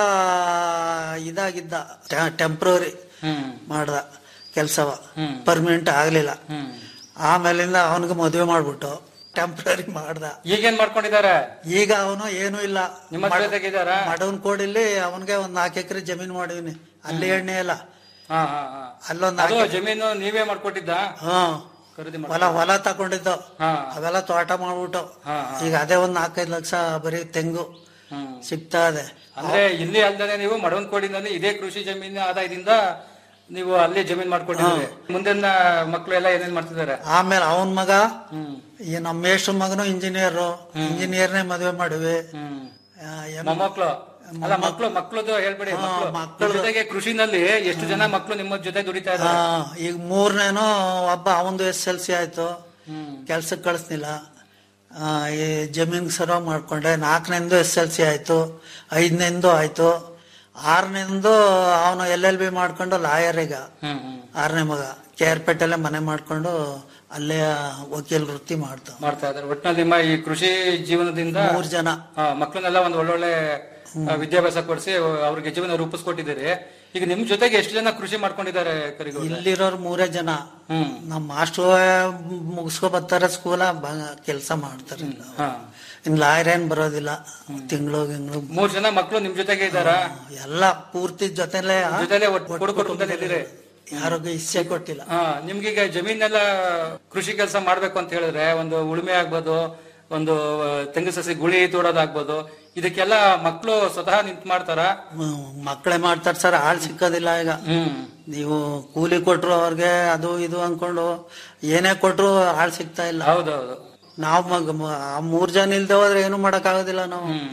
ಇದಾಗಿದ್ದ ಟೆಂಪ್ರವರಿ ಹ್ಮ್ ಮಾಡ್ದ ಕೆಲ್ಸವ ಪರ್ಮನೆಂಟ್ ಆಗ್ಲಿಲ್ಲ ಆಮೇಲಿಂದ ಅವನಿಗೆ ಮದುವೆ ಮಾಡ್ಬಿಟ್ಟು ಟೆಂಪ್ರರಿ ಮಾಡ್ದ ಈಗೇನ್ ಮಾಡ್ಕೊಂಡಿದ್ದಾರೆ ಈಗ ಅವನು ಏನೂ ಇಲ್ಲ ನಿಮ್ಮ ಜೊತೆಗಿದ್ದಾರಾ ಮಡವನ್ ಕೋಡಿಲಿ ಅವನ್ಗೆ ಒಂದ್ ನಾಲ್ಕು ಎಕರೆ ಜಮೀನ್ ಮಾಡಿವ್ನಿ ಅಲ್ಲಿ ಎಣ್ಣೆ ಇಲ್ಲ ಹಾ ಹಾ ಹಾ ಅಲ್ಲೊಂದ್ ಅದು ನಾಲ್ಕು ಜಮೀನು ನೀವೇ ಮಾಡ್ಕೊಟ್ಟಿದ್ದ ಹ್ಮ್ ಖರೀದಿ ಹೊಲ ಹೊಲ ತಗೊಂಡಿದ್ದು ಹಾ ಅವೆಲ್ಲ ತೋಟ ಮಾಡ್ಬಿಟ್ಟು ಹಾ, ಈಗ ಅದೇ ಒಂದ್ ನಾಲ್ಕೈದು ಲಕ್ಷ ಬರೀ ತೆಂಗು ಹ್ಮ್ ಸಿಗ್ತಾ ಇದೆ ಅಂದ್ರೆ ಇಲ್ಲಿ ಅಲ್ದೇ ನೀವು ಮಡವನ್ಕೋಡಿನಲ್ಲಿ ಇದೇ ಕೃಷಿ ಜಮೀನಿನ ಆದಾಯದಿಂದ ನೀವು ಅಲ್ಲಿ ಜಮೀನ್ ಮಾಡ್ಕೊಂಡಿದ್ದೀರಿ ಮುಂದಿನ ಮಕ್ಕಳು ಎಲ್ಲ ಏನೇನ್ ಮಾಡ್ತಿದ್ದಾರೆ ಆಮೇಲೆ ಅವನ್ ಮಗ ಹ್ಮ್ ಈ ನಮ್ಮ ಮೇಷ್ಟ್ರ ಮಗನು ಇಂಜಿನಿಯರ್ ಇಂಜಿನಿಯರ್ನೇ ಮದುವೆ ಮಾಡಿವಿ ಹ್ಮ್ ಆ, ಎಂ- ಮೊಮ್ಮಕ್ಳು ಅಲ್ಲ ಮಕ್ಳು ಮಕ್ಳದು ಹೇಳ್ಬೇಡಿ ಮಕ್ಳು ಮಕ್ಳು- ನಿಮ್ ಜೊತೆಗೆ ಕೃಷಿನಲ್ಲಿ ಎಷ್ಟು ಜನ ಮಕ್ಳು ನಿಮ್ಮ ಜೊತೆ ದುಡಿತಾ ಆ, ಇದ್ದಾರೆ ಈಗ ಮೂರನೇನು ಒಬ್ಬ ಅವಂದು ಎಸ್ ಎಲ್ ಸಿ ಆಯ್ತು ಹ್ಮ್ ಕೆಲ್ಸಕ್ಕೆ ಕಳಿಸ್ನಿಲ್ಲ ಆ, ಈ ಜಮೀನ್ ಸರ್ವ ಮಾಡ್ಕೊಂಡೆ ನಾಲ್ಕನೇಂದು ಎಸ್ ಎಲ್ ಸಿ ಆಯ್ತು ಐದನೇಂದು ಆಯ್ತು ಆರನೇಂದು ಅವನು ಎಲ್ ಎಲ್ ಬಿ ಮಾಡ್ಕೊಂಡು ಲಾಯರ್ ಈಗ ಹ್ಮ್ ಹ್ಮ್ ಆರನೇ ಮಗ ಕೆ ಆರ್ ಪೇಟೆಲ್ಲೇ ಮನೆ ಮಾಡ್ಕೊಂಡು ಅಲ್ಲೇ ವಕೀಲ ವೃತ್ತಿ ಮಾಡ್ತಾವ ಮಾಡ್ತಾ ಇದ್ದಾರೆ ಒಟ್ಟಿನಲ್ಲಿ ನಿಮ್ಮ ಈ ಕೃಷಿ ಜೀವನದಿಂದ ಮೂರ್ ಜನ ಆ, ಮಕ್ಳನ್ನೆಲ್ಲ ಒಂದು ಒಳ್ಳೊಳ್ಳೆ ಆ, ವಿದ್ಯಾಭ್ಯಾಸ ಕೊಡಿಸಿ ಅವ್ರಿಗೆ ಜೀವನ ರೂಪಿಸ್ಕೊಟ್ಟಿದ್ದೀರಿ ಈಗ ನಿಮ್ ಜೊತೆಗೆ ಎಷ್ಟು ಜನ ಕೃಷಿ ಮಾಡ್ಕೊಂಡಿದ್ದಾರೆ ಕರಿಗೌಡ ಇಲ್ಲಿರೋರು ಮೂರೇ ಜನ ಹ್ಮ್ ನಮ್ಮ ಮಾಸ್ಟರ್ ಮುಗಿಸ್ಕೊ ಬರ್ತಾರೆ ಸ್ಕೂಲ ಕೆಲಸ ಮಾಡ್ತಾರೆ ಹಾ ಇನ್ ಲಾಯರ್ ಏನ್ ಬರೋದಿಲ್ಲ ತಿಂಗಳು ಗಿಂಗಳು ಮೂರ್ ಜನ ಮಕ್ಳು ನಿಮ್ ಜೊತೆಗೆ ಇದ್ದಾರಾ ಎಲ್ಲ ಪೂರ್ತಿ ಜೊತೆಲೆ ಜೊತೆಲೆ ಒಟ್ಟು ಕೊಡು ಕುಟುಂಬದಲ್ಲಿ ಇದ್ದೀರಿ ಯಾರಿಗೂ ಇಚ್ಛೆ ಕೊಟ್ಟಿಲ್ಲ ಹಾ ನಿಮ್ಗೀಗ ಜಮೀನೆಲ್ಲ ಕೃಷಿ ಕೆಲಸ ಮಾಡ್ಬೇಕು ಅಂತ ಹೇಳಿದ್ರೆ ಒಂದು ಉಳುಮೆ ಆಗ್ಬೋದು ಒಂದು ಆ, ತೆಂಗು ಸಸಿ ಗುಳಿ ತೋಡೋದಾಗ್ಬೋದು ಇದಕ್ಕೆಲ್ಲ ಮಕ್ಳು ಸ್ವತಃ ನಿಂತ್ ಮಾಡ್ತಾರ ಮಕ್ಕಳೇ ಮಾಡ್ತಾರೆ ಸರ್ ಆಳ್ ಸಿಕ್ಕೋದಿಲ್ಲ ಈಗ ಹ್ಮ್ ನೀವು ಕೂಲಿ ಕೊಟ್ರು ಅವ್ರಿಗೆ ಅದು ಇದು ಅನ್ಕೊಂಡು ಏನೇ ಕೊಟ್ರು ಆಳ್ ಸಿಗ್ತಾ ಇಲ್ಲ ಹೌದೌದು ನಾವ್ ಮಗ ಮ- ಆ ಮೂರ್ ಜನ ಇಲ್ದೆ ಹೋದ್ರೆ ಏನು ಮಾಡಕ್ ಆಗೋದಿಲ್ಲ ನಾವು ಹ್ಮ್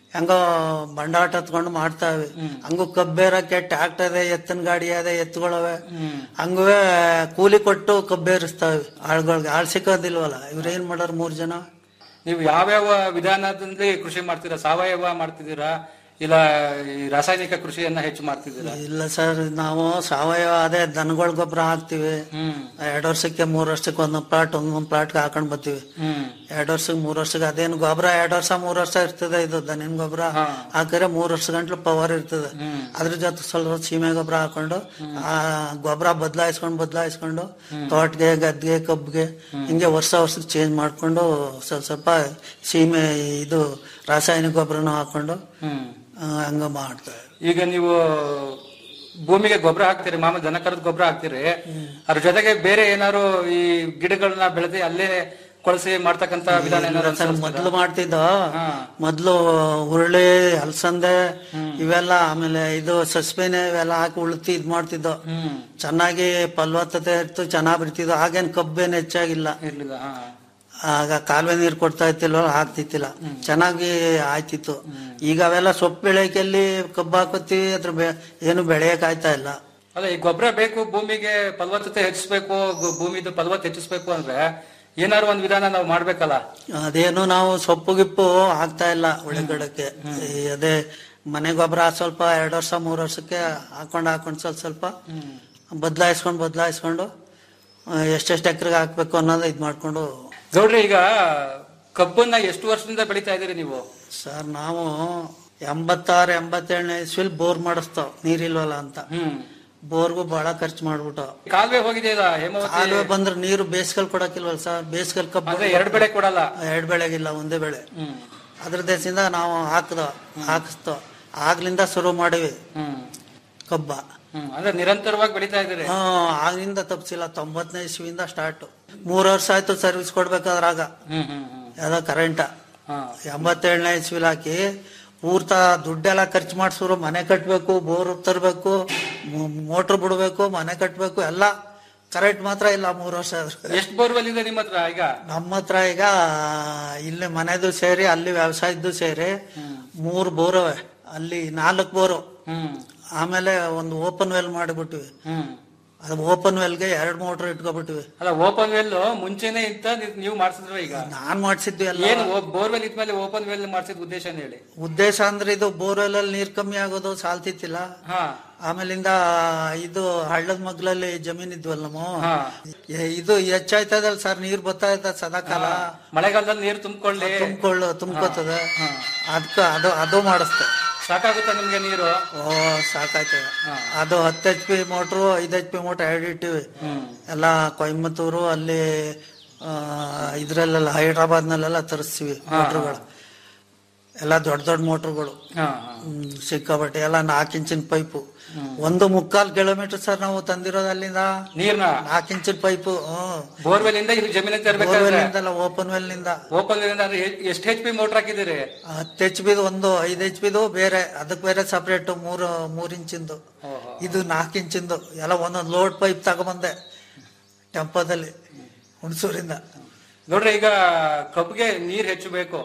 ಹೆಂಗೋ ಬಂಡಾಟ ಹತ್ಕೊಂಡು ಮಾಡ್ತಾವೆ ಹಂಗು ಕಬ್ಬೇರಕ್ಕೆ ಟ್ರ್ಯಾಕ್ಟರ್ ಎತ್ತಿನ ಗಾಡಿ ಅದೇ ಎತ್ತುಗಳವೆ ಹಂಗೂ ಕೂಲಿ ಕೊಟ್ಟು ಕಬ್ಬೇರಿಸ್ತಾವೆ ಆಳ್ಗಳ್ಗೆ ಆಳ್ ಸಿಕ್ಕೋದಿಲ್ವಲ್ಲ ಇವ್ರು ಏನ್ ಮಾಡೋರು ಮೂರ್ ಜನ ನೀವು ಯಾವ್ಯಾವ ವಿಧಾನದಲ್ಲಿ ಕೃಷಿ ಮಾಡ್ತೀರಾ ಸಾವಯವ ಮಾಡ್ತಿದ್ದೀರಾ ಇಲ್ಲ ಈ ರಾಸಾಯನಿಕ ಕೃಷಿಯನ್ನ ಹೆಚ್ಚು ಮಾಡ್ತಿದ್ದೀರಾ ಇಲ್ಲ ಸರ್ ನಾವು ಸಾವಯವ ಅದೇ ದನಗಳ ಗೊಬ್ಬರ ಹಾಕ್ತಿವಿ ಎರಡ್ ವರ್ಷಕ್ಕೆ ಮೂರ್ ವರ್ಷಕ್ಕೆ ಒಂದೊಂದ್ ಪ್ಲಾಟ್ ಒಂದೊಂದ್ ಪ್ಲಾಟ್ ಹಾಕೊಂಡ್ ಬರ್ತೀವಿ ಹ್ಮ್ ಎರಡ್ ವರ್ಷಕ್ಕೆ ಮೂರ್ ವರ್ಷಕ್ಕೆ ಅದೇನು ಗೊಬ್ಬರ ಎರಡ್ ವರ್ಷ ಮೂರ್ ವರ್ಷ ಇರ್ತದೆ ಇದು ದನಿನ ಗೊಬ್ಬರ ಹಾಕಿದ್ರೆ ಮೂರ್ ವರ್ಷ ಗಂಟ್ಲು ಪವರ್ ಇರ್ತದೆ ಅದ್ರ ಜೊತೆ ಸ್ವಲ್ಪ ಸೀಮೆ ಗೊಬ್ಬರ ಹಾಕೊಂಡು ಆ ಗೊಬ್ಬರ ಬದಲಾಯಿಸ್ಕೊಂಡು ಬದಲಾಯಿಸ್ಕೊಂಡು ತೋಟಗೆ ಗದ್ಗೆ ಕಬ್ಬಿಗೆ ಹಿಂಗೆ ವರ್ಷ ವರ್ಷಕ್ಕೆ ಚೇಂಜ್ ಮಾಡ್ಕೊಂಡು ಸ್ವಲ್ಪ ಸ್ವಲ್ಪ ಸೀಮೆ ಇದು ರಾಸಾಯನಿಕ ಗೊಬ್ಬರನು ಹಾಕೊಂಡು ಹ್ಮ್ ಆ, ಹಂಗ ಮಾಡ್ತಾರೆ ಈಗ ನೀವು ಭೂಮಿಗೆ ಗೊಬ್ಬರ ಹಾಕ್ತೀರಿ ಮಾಮೂಲಿ ದನ ಕರದ ಗೊಬ್ಬರ ಹಾಕ್ತೀರಿ ಅದ್ರ ಜೊತೆಗೆ ಬೇರೆ ಏನಾದ್ರು ಈ ಗಿಡಗಳನ್ನ ಬೆಳೆದಿ ಅಲ್ಲೇ ಕೊಳಸಿ ಮಾಡ್ತಕ್ಕಂತ ವಿಧಾನ ಏನಾದ್ರು ಸರ್ ಅನುಸರಿಸ್ತೀರಾ? ಮೊದ್ಲು ಮಾಡ್ತಿದ್ದ ಮೊದ್ಲು ಹುರುಳಿ ಅಲಸಂದೆ ಇವೆಲ್ಲ ಆಮೇಲೆ ಇದು ಸಸ್ಪೇನೆ ಇವೆಲ್ಲ ಹಾಕಿ ಉಳ್ತಿ ಇದ್ ಮಾಡ್ತಿದ್ದೋ ಚೆನ್ನಾಗಿ ಫಲವತ್ತತೆ ಇತ್ತು ಚೆನ್ನಾಗ್ ಬಿಡ್ತಿದ್ವು ಆಗೇನ್ ಕಬ್ಬೇನ್ ಹೆಚ್ಚಾಗಿಲ್ಲ ಇರ್ಲಿಲ್ಲ ಹಾ. ಆಗ ಕಾಲುವೆ ನೀರು ಕೊಡ್ತಾ ಇತ್ತಿಲ್ವ ಹಾಕ್ತಿತ್ತಿಲ್ಲ ಚೆನ್ನಾಗಿ ಆಯ್ತಿತ್ತು ಈಗ ಅವೆಲ್ಲ ಸೊಪ್ಪು ಬೆಳೆಯಕೆಲ್ಲಿ ಕಬ್ಬು ಹಾಕೋತೀವಿ ಅದ್ರ ಬೆ- ಏನು ಬೆಳೆಯಕ್ ಆಯ್ತಾ ಇಲ್ಲ ಅಲ್ಲ ಈ ಗೊಬ್ಬರ ಬೇಕು ಭೂಮಿಗೆ ಫಲವತ್ತತೆ ಹೆಚ್ಚಿಸ್ಬೇಕು ಗು- ಭೂಮಿದು ಫಲವತ್ತ ಹೆಚ್ಚಿಸ್ಬೇಕು ಅಂದ್ರೆ ಏನಾದ್ರು ಒಂದ್ ವಿಧಾನ ನಾವು ಮಾಡ್ಬೇಕಲ್ಲ ಅದೇನು ನಾವು ಸೊಪ್ಪು ಗಿಪ್ಪು ಹಾಕ್ತಾ ಇಲ್ಲ ಒಳಗಡಕ್ಕೆ ಈ ಅದೇ ಮನೆ ಗೊಬ್ಬರ ಸ್ವಲ್ಪ ಎರಡು ವರ್ಷ ಮೂರು ವರ್ಷಕ್ಕೆ ಹಾಕೊಂಡು ಹಾಕೊಂಡು ಸ್ವಲ್ಪ ಸ್ವಲ್ಪ ಬದಲಾಯಿಸ್ಕೊಂಡು ಬದಲಾಯಿಸ್ಕೊಂಡು ಎಷ್ಟೆಷ್ಟು ಎಕರೆಗೆ ಹಾಕ್ಬೇಕು ಅನ್ನೋದು ಇದು ಮಾಡ್ಕೊಂಡು ಗೌಡ್ರಿ ಈಗ ಕಬ್ಬನ್ನ ಎಷ್ಟು ವರ್ಷದಿಂದ ಬೆಳಿತಾ ಇದೀರಿ ನೀವು ಸರ್ ನಾವು ಎಂಬತ್ತಾರು ಎಂಬತ್ತೇಳನೇ ಇಸ್ವಿಲ್ ಬೋರ್ ಮಾಡಿಸ್ತಾವ್ ನೀರಿಲ್ವಲ್ಲ ಅಂತ ಬೋರ್ಗೂ ಬಹಳ ಖರ್ಚು ಮಾಡ್ಬಿಟ್ಟು ಕಾಲುವೆ ಹೋಗಿದೆಯಲ್ಲ ಹೇಮಾವತಿ ಕಾಲುವೆ ಬಂದ್ರೆ ನೀರು ಬೇಸಿಗೆಲ್ ಕೊಡಕ್ಕಿಲ್ವಲ್ಲ ಸರ್ ಬೇಸಿಗೆಲ್ ಕಬ್ಬು ಅಂದ್ರೆ ಎರಡ್ ಬೆಳೆ ಕೊಡಲ್ಲ ಎರಡ್ ಬೆಳೆಗಿಲ್ಲ ಒಂದೇ ಬೆಳೆ ಅದ್ರ ದೇಶದಿಂದ ನಾವು ಹಾಕ್ದ ಹಾಕಿಸ್ತೋ ಆಗ್ಲಿಂದ ಶುರು ಮಾಡಿವಿ ಕಬ್ಬ ಹ್ಮ್ ಅಂದ್ರೆ ನಿರಂತರವಾಗಿ ಬೆಳಿತಾ ಇದೀರಿ ಹಾ ಆಗ್ಲಿಂದ ತಪ್ಸಿಲ್ಲ ತೊಂಬತ್ತನೇ ಇಸ್ವಿಯಿಂದ ಸ್ಟಾರ್ಟ್ ಮೂರ್ ವರ್ಷ ಆಯ್ತು ಸರ್ವಿಸ್ ಕೊಡ್ಬೇಕಾದ್ರಾಗ ಹ್ಮ್ ಹ್ಮ್ ಹ್ಮ್ ಯಾವ್ದೋ ಕರೆಂಟ ಹಾ. ಎಂಬತ್ತೇಳನೇ ಇಸ್ವಿಲ್ ಹಾಕಿ ಪೂರ್ತ ದುಡ್ಡೆಲ್ಲ ಖರ್ಚು ಮಾಡ್ಸೋರು ಮನೆ ಕಟ್ಬೇಕು ಬೋರ್ ತರಬೇಕು ಮೋಟರ್ ಬಿಡ್ಬೇಕು ಮನೆ ಕಟ್ಬೇಕು ಎಲ್ಲ ಕರೆಂಟ್ ಮಾತ್ರ ಇಲ್ಲ ಮೂರ್ ವರ್ಷ ಆದ್ರೆ ಎಷ್ಟು ಬೋರ್ವೆಲ್ ಇದೆ ನಿಮ್ಮ ಹತ್ರ ಈಗ ನಮ್ಮ ಹತ್ರ ಈಗ ಇಲ್ಲಿ ಮನೆದು ಸೇರಿ ಅಲ್ಲಿ ವ್ಯವಸಾಯದ್ದು ಸೇರಿ ಮೂರ್ ಬೋರ್ ಅವೆ ಅಲ್ಲಿ ನಾಲ್ಕು ಬೋರು ಹ್ಮ್ ಆಮೇಲೆ ಒಂದು ಓಪನ್ ವೆಲ್ ಮಾಡಿಬಿಟ್ಟಿವಿ ಹ್ಮ್ ಅದು ಓಪನ್ ವೆಲ್ಗೆ ಎರಡ್ ಮೋಟರ್ ಇಟ್ಕೊಬಿಟ್ಟಿವಿ ಅಲ್ಲ ಓಪನ್ ವೆಲ್ ಮುಂಚೆನೆ ಇತ್ತ ನೀವ್- ನೀವು ಮಾಡ್ಸಿದ್ರ ಈಗ ನಾನ್ ಮಾಡ್ಸಿದ್ವಿ ಎಲ್ಲ ಏನು ಬೋರ್ವೆಲ್ ಇದ್ಮೇಲೆ ಓಪನ್ ವೆಲ್ ಮಾಡ್ಸಿದ ಉದ್ದೇಶ ಏನ್ ಹೇಳಿ ಉದ್ದೇಶ ಅಂದ್ರೆ ಇದು ಬೋರ್ವೆಲ್ ಅಲ್ಲಿ ನೀರ್ ಕಮ್ಮಿ ಆಗೋದು ಸಾಲ್ತಿತ್ತಿಲ್ಲ ಹಾ ಆಮೇಲಿಂದ ಇದು ಹಳ್ಳದ ಮಗ್ಲಲ್ಲಿ ಜಮೀನ್ ಇದ್ವಲ್ಲ ನಮ್ಮ ಹಾ. ಏ- ಇದು ಹೆಚ್ಚಾಯ್ತದಲ್ಲ ಸರ್ ನೀರ್ ಬರ್ತಾ ಇರ್ತದ ಸದಾಕಾಲ ಮಳೆಗಾಲದಲ್ಲಿ ನೀರು ತುಂಬಿಕೊಳ್ಳಿ ತುಂಬಿಕೊಳ್ಳು ತುಂಬ್ಕೋತದ ಅದಕ್ಕ ಅದು ಅದು ಮಾಡಿಸ್ತೆ ಸಾಕಾಗುತ್ತಾ ನಿಮ್ಗೆ ನೀರು ಓ ಸಾಕಾಯ್ತದ ಅದು ಹತ್ತು ಎಚ್ ಪಿ ಮೋಟ್ರು ಐದು ಎಚ್ ಪಿ ಮೋಟ್ರ್ ಎರಡು ಇಟ್ಟಿವಿ ಎಲ್ಲ ಕೊಯಂಬತ್ತೂರು ಅಲ್ಲಿ ಆ, ಇದ್ರಲ್ಲೆಲ್ಲ ಹೈದ್ರಾಬಾದ್ನಲ್ಲೆಲ್ಲ ತರಿಸ್ತೀವಿ ಮೋಟ್ರುಗಳು ಎಲ್ಲ ದೊಡ್ಡ ದೊಡ್ಡ ಮೋಟ್ರುಗಳು ಹಾ, ಹ್ಮ್, ಸಿಕ್ಕಾಪಟ್ಟೆ ಎಲ್ಲ ನಾಲ್ಕು ಇಂಚಿನ ಪೈಪು ಒಂದು ಮುಕ್ಕಾಲ್ ಕಿಲೋಮೀಟರ್ ಸರ್ ನಾವು ತಂದಿರೋದು ಅಲ್ಲಿಂದ ನೀರ್ನ ನಾಲ್ಕು ಇಂಚಿನ ಪೈಪು ಬೋರ್ವೆಲ್ ಇಂದ ಇಲ್ಲಿ ಜಮೀನಿಗೆ ತರ್ಬೇಕಾದ್ರೆ ಬೋರ್ವೆಲ್ ಓಪನ್ ವೆಲ್ ನಿಂದ ಓಪನ್ ವೆಲ್ ಅಂದ್ರೆ ಎಷ್ಟು ಹೆಚ್ ಪಿ ಮೋಟರ್ ಹಾಕಿದಿರಿ ಹತ್ತು ಎಚ್ ಪಿದು ಒಂದು ಐದು ಎಚ್ ಪಿದು ಬೇರೆ ಅದಕ್ಕೆ ಬೇರೆ ಸಪರೇಟ್ ಮೂರು ಮೂರ್ ಇಂಚಿಂದು ಇದು ನಾಲ್ಕು ಇಂಚಿಂದು ಎಲ್ಲ ಒಂದೊಂದು ಲೋಡ್ ಪೈಪ್ ತಗೊಂಬಂದೆ ಟೆಂಪೋದಲ್ಲಿ ಹುಣಸೂರಿಂದ ನೋಡ್ರಿ ಈಗ ಕಬ್ಬಿಗೆ ನೀರ್ ಹೆಚ್ಚು ಬೇಕು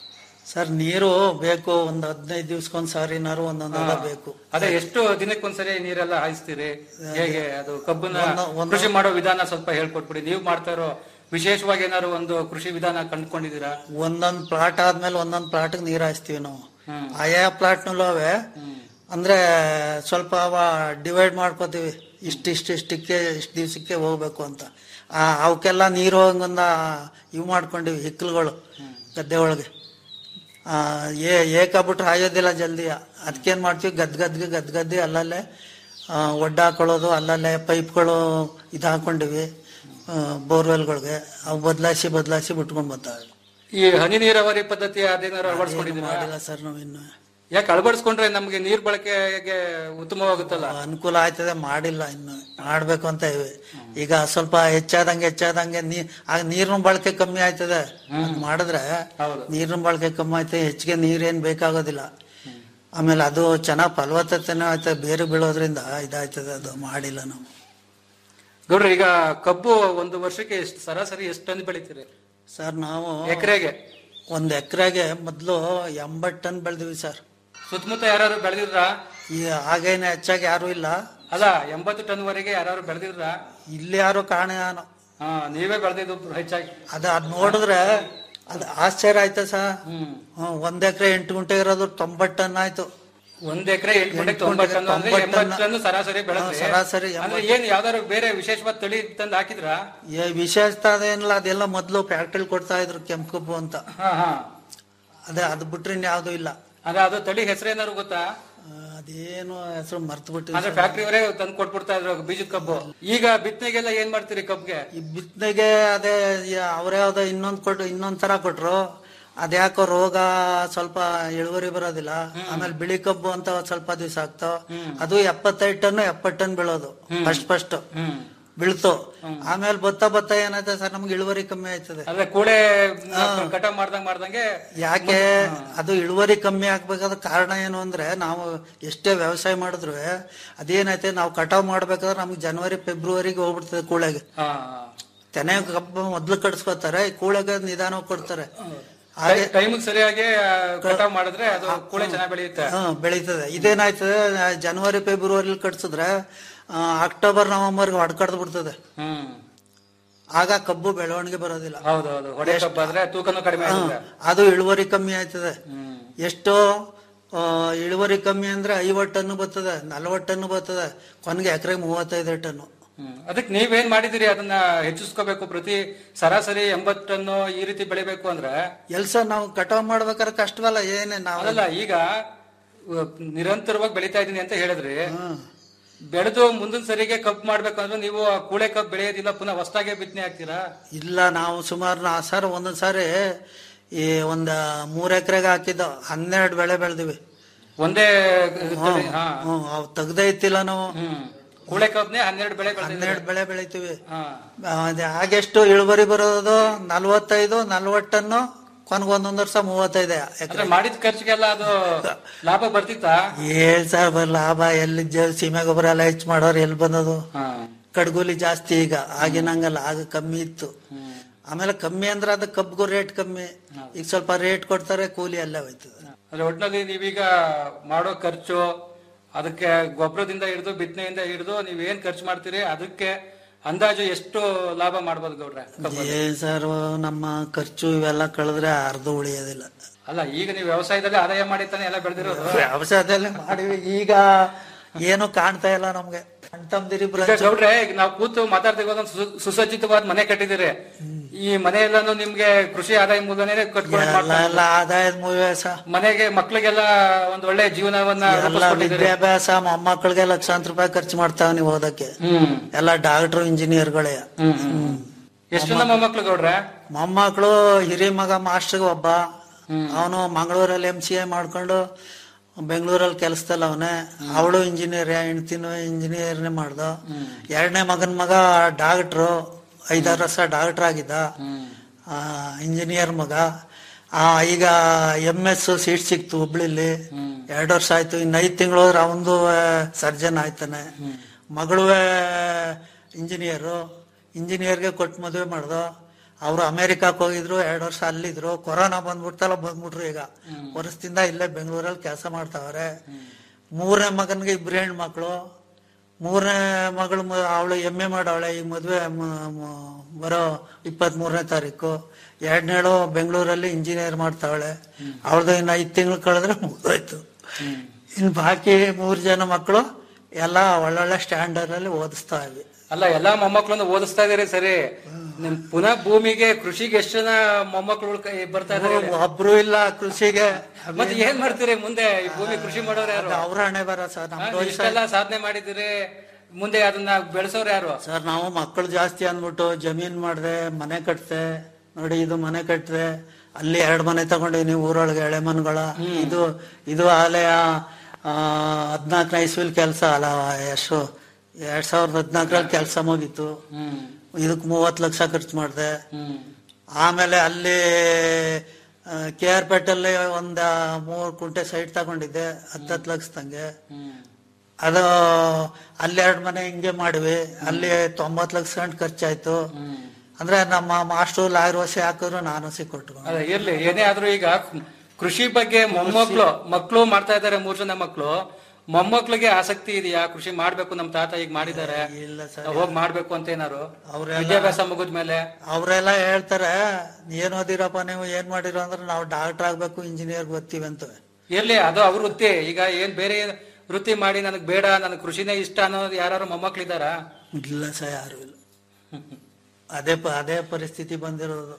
ಸರ್ ನೀರು ಬೇಕು ಒಂದ್ ಹದಿನೈದು ದಿವ್ಸಕ್ಕೊಂದ್ ಸಾರಿನಾರು ಒಂದೊಂದು ಹೊಲ ಬೇಕು ಅದೇ ಎಷ್ಟು ದಿನಕ್ಕೊಂದ್ಸರಿ ನೀರೆಲ್ಲ ಹಾಯಿಸ್ತೀರಿ ಹೇಗೆ ಅದು ಕಬ್ಬನ್ನ ಒಂದು- ಒಂದು- ಕೃಷಿ ಮಾಡೋ ವಿಧಾನ ಸ್ವಲ್ಪ ಹೇಳ್ಕೊಟ್ಬಿಡಿ ನೀವು ಮಾಡ್ತಾ ಇರೋ ವಿಶೇಷವಾಗಿ ಏನಾದ್ರು ಒಂದು ಕೃಷಿ ವಿಧಾನ ಕಂಡುಕೊಂಡಿದ್ದೀರಾ ಒಂದೊಂದ್ ಪ್ಲಾಟ್ ಆದ್ಮೇಲೆ ಒಂದೊಂದ್ ಪ್ಲಾಟ್ ನೀರ್ ಹಾಯಿಸ್ತೀವಿ ನಾವು ಆಯಾ ಪ್ಲಾಟ್ನಲ್ಲೂ ಅವೆ ಅಂದ್ರೆ ಸ್ವಲ್ಪ ಅವ ಡಿವೈಡ್ ಮಾಡ್ಕೋತೀವಿ ಇಷ್ಟ ಇಷ್ಟ ಇಷ್ಟಕ್ಕೆ ಇಷ್ಟ ದಿವ್ಸಕ್ಕೆ ಹೋಗ್ಬೇಕು ಅಂತ ಆ, ಅವಕ್ಕೆಲ್ಲ ನೀರು ಹೋಗಂದ ಇವು ಮಾಡ್ಕೊಂಡಿವಿ ಹಿಕ್ಕಲ್ಗಳು ಗದ್ದೆ ಒಳಗೆ ಆ, ಏ ಏಕಾಬಿಟ್ರೆ ಹಾಯೋದಿಲ್ಲ ಜಲ್ದಿ ಅದಕ್ಕೇನ್ ಮಾಡ್ತೀವಿ ಗದ್ ಗದ್ಗೆ ಗದ್ ಗದ್ದೆ ಅಲ್ಲಲ್ಲೇ ಆ, ಒಡ್ಡ ಹಾಕೊಳ್ಳೋದು ಅಲ್ಲಲ್ಲೇ ಪೈಪ್ಗಳು ಇದು ಹಾಕೊಂಡಿವಿ ಬೋರ್ವೆಲ್ಗಳಿಗೆ ಅವು ಬದಲಾಯಿಸಿ ಬದಲಾಯಿಸಿ ಬಿಟ್ಕೊಂಡ್ ಬರ್ತಾವೆ ಈ ಹನಿ ನೀರಾವರಿ ಪದ್ಧತಿ ಅದೇನಾದ್ರು ಅಳವಡಿಸ್ಕೊಂಡಿದ್ದೀರಾ ಮಾಡಿಲ್ಲ ಸರ್ ನಾವು ಇನ್ನು ಯಾಕೆ ಅಳವಡಿಸ್ಕೊಂಡ್ರೆ ನಮ್ಗೆ ನೀರ್ ಬಳಕೆಗೆ ಉತ್ತಮವಾಗುತ್ತಲ್ಲ ಅನುಕೂಲ ಆಯ್ತದೆ ಮಾಡಿಲ್ಲ ಇನ್ನು ಮಾಡ್ಬೇಕು ಅಂತ ಇವೆ ಈಗ ಸ್ವಲ್ಪ ಹೆಚ್ಚಾದಂಗೆ ಹೆಚ್ಚಾದಂಗೆ ನೀ ಆಗ ನೀರಿನ ಬಳಕೆ ಕಮ್ಮಿ ಆಯ್ತದೆ ಅದ್ ಮಾಡಿದ್ರೆ ನೀರಿನ ಬಳಕೆ ಕಮ್ಮಿ ಆಯ್ತದೆ ಹೆಚ್ಚಿಗೆ ನೀರೇನ್ ಬೇಕಾಗೋದಿಲ್ಲ ಆಮೇಲೆ ಅದು ಚೆನ್ನಾಗ್ ಫಲವತ್ತತೆನೂ ಆಯ್ತದೆ ಬೇರು ಬೀಳೋದ್ರಿಂದ ಇದಾಯ್ತದೆ ಅದು ಮಾಡಿಲ್ಲ ನಾವು ಗೌಡ್ರಿ ಈಗ ಕಬ್ಬು ಒಂದು ವರ್ಷಕ್ಕೆ ಎಷ್ಟು ಸರಾಸರಿ ಎಷ್ಟು ಟನ್ ಬೆಳಿತೀರಿ ಸರ್ ನಾವು ಎಕರೆಗೆ ಒಂದ್ ಎಕರೆಗೆ ಮೊದ್ಲು ಎಂಬತ್ತು ಟನ್ ಬೆಳೆದಿವಿ ಸರ್ ಸುತ್ತಮುತ್ತ ಯಾರು ಬೆಳೆದಿದ್ರ ಈ ಆಗೇನು ಹೆಚ್ಚಾಗಿ ಯಾರು ಇಲ್ಲ ಅಲ್ಲ ಎಂಬತ್ತು ಟನ್ ವರೆಗೆ ಯಾರು ಬೆಳೆದಿದ್ರ ಇಲ್ಲಿ ಯಾರು ಕಾಣ ಹಾ ನೀವೇ ಬೆಳೆದಿದ್ದು ಹೆಚ್ಚಾಗಿ ಅದ ಅದ್ ನೋಡಿದ್ರೆ ಅದ್ ಆಶ್ಚರ್ಯ ಆಯ್ತಾ ಸರ್ ಒಂದ್ ಎಕರೆ ಎಂಟು ಗುಂಟೆ ಇರೋದು ತೊಂಬತ್ತು ಟನ್ ಆಯ್ತು ಒಂದ್ ಎಕರೆ ಎಂಟು ಗಂಟೆ ಎಂಟು ತೊಂಬತ್ತು ಟನ್ ಅಂದ್ರೆ ತೊಂಬತ್ತು ಟನ್. ಎಂಬತ್ತು ಟನ್ ಸರಾಸರಿ ಬೆಳೆದ್ರಿ ಹಾ, ಸರಾಸರಿ ಅಂದ್ರೆ ಎಂಬತ್ತು. ಏನ್ ಯಾವ್ದಾದ್ರು ಬೇರೆ ವಿಶೇಷವಾದ ತಳಿ ತಂದು ಹಾಕಿದ್ರ ಏ ವಿಶೇಷತೆ ಅದೇನಿಲ್ಲ ಅದೆಲ್ಲ ಮೊದ್ಲು ಫ್ಯಾಕ್ಟ್ರಿ ಕೊಡ್ತಾ ಇದ್ರು ಕೆಂಪು ಕಬ್ಬು ಅಂತ ಹಾ ಹಾ ಅದೇ ಅದು ಬಿಟ್ರೆ ಇನ್ಯಾವ್ದು ಇಲ್ಲ ಅದ ಅದು ತಳಿ ಹೆಸರು ಏನಾದ್ರು ಗೊತ್ತಾ ಅದೇನು ಹೆಸರು ಮರ್ತು ಅಂದ್ರೆ ಬಿಟ್ಟು ಫ್ಯಾಕ್ಟ್ರಿ ಅವರೇ ತಂದು ಕೊಟ್ಬಿಡ್ತಾ ಇದ್ರು ಬೀಜದ ಕಬ್ಬು ಈಗ ಬಿತ್ತನೆಗೆಲ್ಲ ಏನ್ ಮಾಡ್ತೀರಿ ಕಬ್ಗೆ ಬಿತ್ತನೆಗೆ ಅದೇ ಅವ್ರೇ ಯಾವ್ದೋ ಇನ್ನೊಂದ್ ಕೊಟ್ಟು ಇನ್ನೊಂದ್ ತರ ಕೊಟ್ರು ಅದ್ಯಾಕೋ ರೋಗ ಸ್ವಲ್ಪ ಇಳುವರಿ ಬರೋದಿಲ್ಲ ಆಮೇಲೆ ಬಿಳಿ ಕಬ್ಬು ಅಂತ ಒಂದ್ ಸ್ವಲ್ಪ ದಿವಸ ಆಗ್ತಾವ ಅದು ಎಪ್ಪತ್ತೈದು ಟನ್ ಎಪ್ಪತ್ತು ಟನ್ ಬೀಳೋದು ಫಸ್ಟ್ ಫಸ್ಟ್ ಬೀಳ್ತು ಆಮೇಲೆ ಬತ್ತ ಬತ್ತ ಏನಾಯ್ತದೆ ಸರ್ ನಮ್ಗೆ ಇಳುವರಿ ಕಮ್ಮಿ ಆಯ್ತದೆ ಅಂದ್ರೆ ಕೂಳೆ ಕಟಾವ್ ಮಾಡ್ದಂಗ್ ಮಾಡ್ದಂಗೆ ಯಾಕೆ ಅದು ಇಳುವರಿ ಕಮ್ಮಿ ಆಗ್ಬೇಕಾದ ಕಾರಣ ಏನು ಅಂದ್ರೆ ನಾವು ಎಷ್ಟೇ ವ್ಯವಸಾಯ ಮಾಡಿದ್ರು ಅದೇನೈತೆ ನಾವು ಕಟಾವ್ ಮಾಡ್ಬೇಕಾದ್ರೆ ನಮ್ಗೆ ಜನವರಿ ಫೆಬ್ರವರಿಗೆ ಹೋಗ್ಬಿಡ್ತದೆ ಕೂಳೆಗೆ ಹಾ ತೆನೆ ಕಬ್ಬು ಮೊದ್ಲು ಕಟ್ಸ್ಕೊತಾರೆ ಕೂಳೆಗೆ ನಿಧಾನ ಕೊಡ್ತಾರೆ ಹಾಗೆ ಟೈಮಿಗೆ ಸರಿಯಾಗಿ ಆ, ಕಟಾವ್ ಮಾಡಿದ್ರೆ ಅದು ಕೂಳೆ ಚೆನ್ನಾಗಿ ಬೆಳೆಯುತ್ತೆ ಹಾ ಬೆಳೀತದೆ ಇದೇನಾಯ್ತದೆ ಜನವರಿ ಫೆಬ್ರವರಿ ಕಟ್ಸಿದ್ರೆ ಆ, ಅಕ್ಟೋಬರ್ ನವೆಂಬರ್ಗೆ ಹೊಡ್ಕಡ್ದು ಬಿಡ್ತದೆ ಹ್ಮ್ ಆಗ ಕಬ್ಬು ಬೆಳವಣಿಗೆ ಬರೋದಿಲ್ಲ ಹೌದೌದು ಹೊಡೆ ಕಬ್ಬು ಆದ್ರೆ ತೂಕನೂ ಕಡಿಮೆ ಹಾ, ಆಗುತ್ತೆ ಅದು ಇಳುವರಿ ಕಮ್ಮಿ ಆಯ್ತದೆ ಎಷ್ಟೋ ಆ, ಇಳುವರಿ ಕಮ್ಮಿ ಅಂದ್ರೆ ಐವತ್ತು ಟನ್ ಬರ್ತದೆ ನಲ್ವತ್ತು ಟನ್ ಬರ್ತದೆ ಕೊನೆಗೆ ಎಕರೆಗೆ ಮೂವತ್ತೈದು ಟನ್ನು ಹ್ಮ್. ಅದಕ್ಕೆ ನೀವೇನ್ ಮಾಡಿದಿರಿ ಅದನ್ನ ಹೆಚ್ಚಿಸ್ಕೋಬೇಕು ಪ್ರತಿ ಸರಾಸರಿ ಎಂಬತ್ತು ಟನ್ನು ಈ ರೀತಿ ಬೆಳಿಬೇಕು ಅಂದ್ರೆ ಎಲ್ಸ ನಾವು ಕಟಾವ್ ಮಾಡ್ಬೇಕಾದ್ರೆ ಕಷ್ಟವಲ್ಲ ಏನೇ ನಾವು ಅದಲ್ಲ ಈಗ ಉ, ನಿರಂತರವಾಗಿ ಬೆಳಿತಾ ಇದೀನಿ ಅಂತ ಹೇಳಿದ್ರಿ ಬೆಳೆದು ಮುಂದಿನ ಸರಿಗೆ ಕಬ್ಬು ಮಾಡ್ಬೇಕು ಅಂದ್ರೆ ನೀವು ಆ ಕೂಳೆ ಕಬ್ಬು ಬೆಳೆಯೋದಿಲ್ಲ ಪುನಃ ಹೊಸದಾಗೆ ಬಿತ್ತನೆ ಹಾಕ್ತೀರಾ ಇಲ್ಲ ನಾವು ಸುಮಾರು ನಾ ಸರ್ ಒಂದೊಂದ್ ಸಾರಿ ಈ ಒಂದ್ ಮೂರ್ ಎಕರೆಗೆ ಹಾಕಿದ್ದ ಹನ್ನೆರಡು ಬೆಳೆ ಬೆಳೆದಿವಿ ಒಂದೇ ತಳಿ, ಹಾ. ಅವ್ ತೆಗ್ದೇ ಇತ್ತಿಲ್ಲ ನಾವು ಕೂಳೆ ಕಬ್ನೇ ಹನ್ನೆರಡು ಬೆಳೆ ಬೆಳೆದಿದ್ದೀರಿ. ಹನ್ನೆರಡು ಬೆಳೆ ಬೆಳಿತೀವಿ ಹಾ. ಅದೇ ಹಾಗೆಷ್ಟು ಇಳುವರಿ ಬರೋದು ನಲ್ವತ್ತೈದು ನಲ್ವತ್ತನ್ನು ಕೊನೆಗೆ ಒಂದೊಂದ್ ವರ್ಷ ಮೂವತ್ತೈದೆ ಅಂದ್ರೆ ಎಕರೆ ಮಾಡಿದ ಖರ್ಚಿಗೆಲ್ಲ ಅದು ಲಾಭ ಬರ್ತಿತ್ತಾ ಏನ್ ಸರ್ ಬರ್ ಲಾಭ ಎಲ್ಲಿ ಜ- ಸೀಮೆ ಗೊಬ್ಬರ ಎಲ್ಲ ಹೆಚ್ಚು ಮಾಡೋರು ಎಲ್ಲಿ ಬಂದದು ಕಡ್ಗೋಲಿ ಜಾಸ್ತಿ ಈಗ ಆಗಿನಂಗಲ್ಲ ಆಗ ಕಮ್ಮಿ ಇತ್ತು ಆಮೇಲೆ ಕಮ್ಮಿ ಅಂದ್ರೆ ಅದು ಕಬ್ಬಿಗೂ ರೇಟ್ ಕಮ್ಮಿ ಈಗ ಸ್ವಲ್ಪ ರೇಟ್ ಕೊಡ್ತಾರೆ ಕೂಲಿ ಎಲ್ಲ ಹೋಯ್ತದೆ ಅಂದ್ರೆ ಒಟ್ಟಿನಲ್ಲಿ ನೀವೀಗ ಮಾಡೋ ಖರ್ಚು ಅದಕ್ಕೆ ಗೊಬ್ಬರದಿಂದ ಹಿಡಿದು ಬಿತ್ತನೆಯಿಂದ ಹಿಡಿದು ನೀವ್ ಏನ್ ಖರ್ಚು ಮಾಡ್ತೀರಿ ಅದಕ್ಕೆ ಅಂದಾಜು ಎಷ್ಟು ಲಾಭ ಮಾಡ್ಬೋದು ಗೌಡ್ರೆ ಕಬ್ಬಲ್ಲಿ? ಏನ್ ಸರ್ ನಮ್ಮ ಖರ್ಚು ಇವೆಲ್ಲ ಕಳೆದ್ರೆ ಅರ್ಧ ಉಳಿಯೋದಿಲ್ಲ ಅಲ್ಲ ಈಗ ನೀವು ವ್ಯವಸಾಯದಲ್ಲಿ ಆದಾಯ ಮಾಡಿ ತಾನೆ ಎಲ್ಲ ಬೆಳೆದಿರೋದು ವ್ಯವಸಾಯದಲ್ಲೇ ಮಾಡಿವಿ ಈಗ ಏನು ಕಾಣ್ತಾ ಇಲ್ಲ ನಮ್ಗೆ ಅಣ್ಣ ತಮ್ದಿರಿ ಇಬ್ರು ಈಗ ಗೌಡ್ರೆ ಈಗ ನಾವು ಕೂತು ಮಾತಾಡ್ತೀವಿ ಒಂದೊಂದು ಸು- ಸುಸಜ್ಜಿತವಾದ ಮನೆ ಕಟ್ಟಿದಿರಿ ಈ ಮನೆಯೆಲ್ಲಾನು ನಿಮ್ಗೆ ಕೃಷಿ ಆದಾಯ ಮೂಲನೇ ಕಟ್ಕೊಂಡು ಎಲ್ಲ ಮಾಡ್ತಾ ಎಲ್ಲ ಆದಾಯದ ಮೂವ್ಯಾಸ ಮನೆಗೆ ಮಕ್ಳಿಗೆಲ್ಲ ಒಂದ್ ಒಳ್ಳೆ ಜೀವನವನ್ನ ಎಲ್ಲ ರೂಪಿಸ್ಕೊಟ್ಟಿದ್ದೀರಿ. ವಿದ್ಯಾಭ್ಯಾಸ ಮೊಮ್ಮಕ್ಕಳಿಗೆ ಲಕ್ಷಾಂತರ ರೂಪಾಯಿ ಖರ್ಚು ಮಾಡ್ತಾವ ನೀವು ಓದಕ್ಕೆ ಹ್ಮ್ ಎಲ್ಲ ಡಾಕ್ಟರ್ ಇಂಜಿನಿಯರ್ಗಳೇ ಹ್ಮ್ ಎಷ್ಟು ನಮ್ಮ ಮಕ್ಳು ಗೌಡ್ರೆ ಮೊಮ್ಮಕ್ಕಳು ಹಿರಿ ಮಗ ಮಾಸ್ಟರ್ಗೆ ಒಬ್ಬ ಅವನು ಮಂಗಳೂರಲ್ಲಿ ಎಂ ಸಿ ಐ ಮಾಡ್ಕೊಂಡು ಬೆಂಗಳೂರಲ್ಲಿ ಕೆಲಸದಲ್ಲ ಅವನೇ ಅವಳು ಇಂಜಿನಿಯರ್ ಹೆಂಡ್ತಿನೂ ಇಂಜಿನಿಯರ್ನೇ ಮಾಡ್ದ ಎರಡನೇ ಮಗನ ಮಗ ಡಾಕ್ಟ್ರು ಐದಾರು ವರ್ಷ ಡಾಕ್ಟರ್ ಆಗಿದ್ದ ಇಂಜಿನಿಯರ್ ಮಗ ಆ, ಈಗ ಎಂ ಎಸ್ ಸೀಟ್ ಸಿಕ್ತು ಹುಬ್ಳಿಲಿ ಎರಡು ವರ್ಷ ಆಯ್ತು ಇನ್ನು ಐದು ತಿಂಗಳು ಹೋದ್ರೆ ಅವನದು ಸರ್ಜನ್ ಆಯ್ತಾನೆ ಮಗಳು ಇಂಜಿನಿಯರು ಇಂಜಿನಿಯರ್ಗೆ ಕೊಟ್ಟು ಮದುವೆ ಮಾಡ್ದು ಅವರು ಅಮೆರಿಕಕ್ಕೆ ಹೋಗಿದ್ರು ಎರಡು ವರ್ಷ ಅಲ್ಲಿದ್ರು ಕೊರೋನಾ ಬಂದ್ಬಿಡ್ತಲ್ಲ ಬಂದ್ಬಿಟ್ರು ಈಗ ವರ್ಷದಿಂದ ಇಲ್ಲೇ ಬೆಂಗಳೂರಲ್ಲಿ ಕೆಲಸ ಮಾಡ್ತಾವ್ರೆ ಮೂರನೇ ಮಗನಿಗೆ ಇಬ್ರು ಹೆಣ್ಮಕ್ಳು ಮೂರನೇ ಮಗಳು ಅವಳು ಎಮ್ ಎ ಮಾಡವಳೆ ಈಗ ಮದುವೆ ಬರೋ ಇಪ್ಪತ್ತ್ ಮೂರನೇ ತಾರೀಕು ಎರಡನೇಳು ಬೆಂಗಳೂರಲ್ಲಿ ಇಂಜಿನಿಯರ್ ಮಾಡ್ತಾವಳೆ ಅವಳದು ಇನ್ನು ಐದು ತಿಂಗಳು ಕಳೆದ್ರೆ ಮುಗಿದೋಯ್ತು ಇನ್ನು ಬಾಕಿ ಮೂರು ಜನ ಮಕ್ಕಳು ಎಲ್ಲ ಒಳ್ಳೊಳ್ಳೆ ಸ್ಟ್ಯಾಂಡರ್ಡ್ ಅಲ್ಲಿ ಓದಿಸ್ತಾ ಇದ್ವಿ ಅಲ್ಲ ಎಲ್ಲಾ ಮೊಮ್ಮಕ್ಳನ್ನು ಓದಿಸ್ತಾ ಇದೀರಿ ಸರಿ ನಿಮ್ ಪುನಃ ಭೂಮಿಗೆ ಕೃಷಿಗೆ ಎಷ್ಟು ಜನ ಮೊಮ್ಮಕ್ಳು ಉಳ್ಕ- ಬರ್ತಾ ಇದಾರೆ ಒಬ್ರು ಇಲ್ಲ ಕೃಷಿಗೆ ಮತ್ತೆ ಏನ್ ಮಾಡ್ತೀರಿ ಮುಂದೆ ಈ ಭೂಮಿ ಕೃಷಿ ಮಾಡೋರು ಯಾರು ಅವ್ರ ಹಣೆ ಬರ ಸರ್ ಹಾ, ನಮ್ದು ನೀವು ಇಷ್ಟೆಲ್ಲ ಸಾಧನೆ ಮಾಡಿದಿರಿ ಮುಂದೆ ಅದನ್ನ ಬೆಳೆಸೋರು ಯಾರು ಸರ್ ನಾವು ಮಕ್ಕಳು ಜಾಸ್ತಿ ಅಂದ್ಬಿಟ್ಟು ಜಮೀನ್ ಮಾಡಿದೆ ಮನೆ ಕಟ್ತೆ ನೋಡಿ ಇದು ಮನೆ ಕಟ್ಟಿದೆ ಅಲ್ಲಿ ಎರಡು ಮನೆ ತಗೊಂಡಿನಿ ಊರೊಳಗೆ ಎಳೆ ಮನ್ಗಳ ಇದು ಇದು ಆಲಯ ಹದಿನಾಲ್ಕನೇ ಇಸ್ವಿಲ್ ಕೆಲಸ ಅಲ್ಲ ಎಷ್ಟು ಎರಡ್ ಸಾವಿರದ ಹದಿನಾಲ್ಕರಲ್ಲಿ ಕೆಲಸ ಮುಗೀತು ಇದಕ್ ಮೂವತ್ತು ಲಕ್ಷ ಖರ್ಚು ಮಾಡಿದೆ ಆಮೇಲೆ ಅಲ್ಲಿ ಕೆ ಆರ್ ಪೇಟಲ್ಲಿ ಒಂದ ಮೂರು ಕುಂಟೆ ಸೈಟ್ ತಗೊಂಡಿದ್ದೆ ಹತ್ತತ್ತು ಲಕ್ಷದಂಗೆ ಅದು ಅಲ್ಲಿ ಎರಡು ಮನೆ ಹಿಂಗೆ ಮಾಡಿವಿ ಅಲ್ಲಿ ತೊಂಬತ್ತು ಲಕ್ಷ ಗಂಟು ಖರ್ಚಾಯ್ತು ಅಂದ್ರೆ ನಮ್ಮ ಮಾಸ್ಟ್ರು ಲಾಯರ್ ವಸಿ ಹಾಕಿದ್ರು ನಾನು ವಸಿ ಕೊಟ್ಟು ಅದೇ ಇರ್ಲಿ ಏನೇ ಆದ್ರೂ ಈಗ ಕೃಷಿ ಬಗ್ಗೆ ಮೊಮ್ಮಕ್ಳು ಮಕ್ಳು ಮಾಡ್ತಾ ಇದಾರೆ ಮೂರ್ ಜನ ಮಕ್ಳು ಮೊಮ್ಮಕ್ಳಿಗೆ ಆಸಕ್ತಿ ಇದೆಯಾ ಕೃಷಿ ಮಾಡ್ಬೇಕು ನಮ್ ತಾತ ಈಗ ಮಾಡಿದ್ದಾರೆ ಹೋಗ್ ಮಾಡ್ಬೇಕು ಅಂತ ಏನಾರು ಅವ್ರೆಲ್ಲ- ವಿದ್ಯಾಭ್ಯಾಸ ಮುಗಿದ್ಮೇಲೆ ಅವರೆಲ್ಲ ಹೇಳ್ತಾರೆ ಏನ್ ಓದಿರಪ್ಪ ನೀವು ಏನ್ ಮಾಡಿರೋ ಅಂದ್ರೆ ನಾವು ಡಾಕ್ಟರ್ ಆಗ್ಬೇಕು ಇಂಜಿನಿಯರ್ ಬರ್ತೀವಿ ಅಂತ ಇರ್ಲಿ ಅದು ಅವ್ರ ವೃತ್ತಿ ಈಗ ಏನ್ ಬೇರೆ ವೃತ್ತಿ ಮಾಡಿ ನನಗ್ ಬೇಡ ನನಗ್ ಕೃಷಿನೇ ಇಷ್ಟ ಅನ್ನೋದು ಯಾರು ಮೊಮ್ಮಕ್ಳಿದಾರ ಇಲ್ಲ ಸರ್ ಯಾರು ಇಲ್ಲ ಅದೇ ಪ- ಅದೇ ಪರಿಸ್ಥಿತಿ ಬಂದಿರೋದು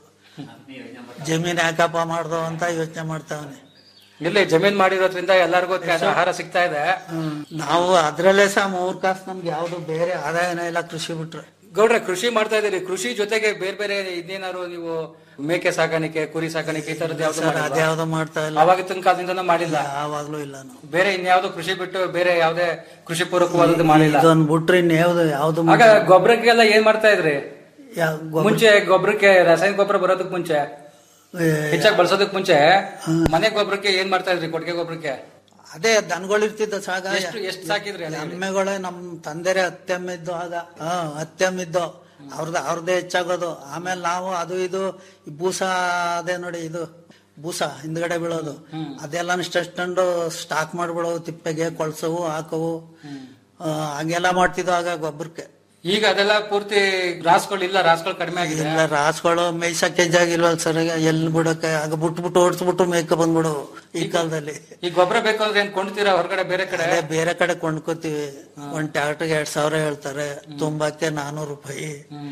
ಜಮೀನ್ ಯಾಕಪ್ಪ ಮಾಡ್ದೋ ಅಂತ ಯೋಚನೆ ಮಾಡ್ತಾವನೆ ಇಲ್ಲಿ ಜಮೀನ್ ಮಾಡಿರೋದ್ರಿಂದ ಎಲ್ಲರಿಗೂ ಆಹಾರ ಸಿಗ್ತಾ ಇದೆ ನಾವು ಅದ್ರಲ್ಲೇ ಸಹ ಮೂರ್ ಕಾಸು ನಮ್ಗೆ ಯಾವ್ದು ಬೇರೆ ಆದಾಯನೇ ಇಲ್ಲ ಕೃಷಿ ಬಿಟ್ರೆ ಗೌಡ್ರೆ ಕೃಷಿ ಮಾಡ್ತಾ ಇದೀರಿ ಕೃಷಿ ಜೊತೆಗೆ ಬೇರೆ ಬೇರೆ ಇನ್ನೇನಾದ್ರು ನೀವು ಮೇಕೆ ಸಾಕಾಣಿಕೆ ಕುರಿ ಸಾಕಾಣಿಕೆ ಈ ತರದ್ ಯಾವ್ದು ಸರ್ ಅದ್ಯಾವ್ದು ಮಾಡ್ತಾ ಇಲ್ಲ ಅವಾಗಿನ ಕಾಲದಿಂದನೂ ಮಾಡಿಲ್ಲ ಯಾವಾಗ್ಲೂ ಇಲ್ಲ ನಾವು ಬೇರೆ ಇನ್ಯಾವ್ದು ಕೃಷಿ ಬಿಟ್ಟು ಬೇರೆ ಯಾವ್ದೇ ಕೃಷಿ ಪೂರಕವಾದದ್ದು ಮಾಡಿಲ್ಲ ಇದೊಂದ್ ಬಿಟ್ರೆ ಇನ್ಯಾವ್ದು ಯಾವ್ದು ಆಗ ಗೊಬ್ಬರಕ್ಕೆಲ್ಲ ಏನ್ ಮಾಡ್ತಾ ಇದ್ರಿ ಯಾವ ಗೊಬ್ಬರ- ಮುಂಚೆ ಗೊಬ್ಬರಕ್ಕೆ ರಾಸಾಯನಿಕ ಗೊಬ್ಬರ ಬರೋದಕ್ ಮುಂಚೆ ಹೆಚ್ಚಾಗಿ ಬಳಸೋದಕ್ ಮುಂಚೆ ಮನೆ ಗೊಬ್ಬರಕ್ಕೆ ಏನ್ ಮಾಡ್ತಾ ಇದ್ರಿ ಕೊಟ್ಟಿಗೆ ಗೊಬ್ಬರಕ್ಕೆ ಅದೇ ದನಗಳು ಇರ್ತಿದ್ದ ಸಾಗ ಎಷ್ಟು ಎಷ್ಟು ಸಾಕಿದ್ರಿ ಅಲ್ಲಿ? ಎಮ್ಮೆಗಳೇ ನಮ್ ತಂದೆರೆ ಹತ್ತೆಮ್ಮಿದ್ದು ಆಗ ಹಾ ಹತ್ತೆಮ್ಮಿದ್ದು ಅವ್ರದ್ದು ಅವ್ರದ್ದೇ ಹೆಚ್ಚಾಗೋದು ಆಮೇಲೆ ನಾವು ಅದು ಇದು ಈ ಬೂಸ ಅದೇ ನೋಡಿ ಇದು ಬೂಸ ಹಿಂದ್ಗಡೆ ಬೀಳೋದು ಅದೆಲ್ಲ ಇಷ್ಟೊಂದು ಸ್ಟಾಕ್ ಮಾಡ್ಬಿಡೋವು ತಿಪ್ಪೆಗೆ ಕೊಳ್ಸವು ಹಾಕವು ಆ, ಹಂಗೆಲ್ಲ ಮಾಡ್ತಿದ್ವು ಆಗ ಗೊಬ್ಬರಕ್ಕೆ ಈಗ ಅದೆಲ್ಲ ಪೂರ್ತಿ ರಾಸ್ಗಳು ಇಲ್ಲ ರಾಸ್ಗಳು ಕಡಿಮೆ ಆಗಿದೆ ಇಲ್ಲ ರಾಸುಗಳು ಮೇಯ್ಸಕ್ಕೆ ಜಾಗಿಲ್ವಲ್ಲ ಸರ್ ಎಲ್ಲಿ ಬಿಡಕ್ಕೆ ಆಗ ಬಿಟ್ಬಿಟ್ಟು ಓಡಿಸ್ಬಿಟ್ಟು ಮೇಯ್ಕ ಬಂದ್ಬಿಡು ಈ ಕಾಲದಲ್ಲಿ ಈ ಗೊಬ್ಬರ ಬೇಕು ಅಂದ್ರೆ ಏನ್ ಕೊಂಡ್ತೀರಾ ಹೊರಗಡೆ ಬೇರೆ ಕಡೆ ಅದೇ ಬೇರೆ ಕಡೆ ಕೊಂಡ್ಕೋತೀವಿ ಒಂದ್ ಟ್ಯಾಕ್ಟರ್ಗೆ ಎರಡ್ ಸಾವಿರ ಹೇಳ್ತಾರೆ ತುಂಬಕ್ಕೆ ನಾನೂರು ರೂಪಾಯಿ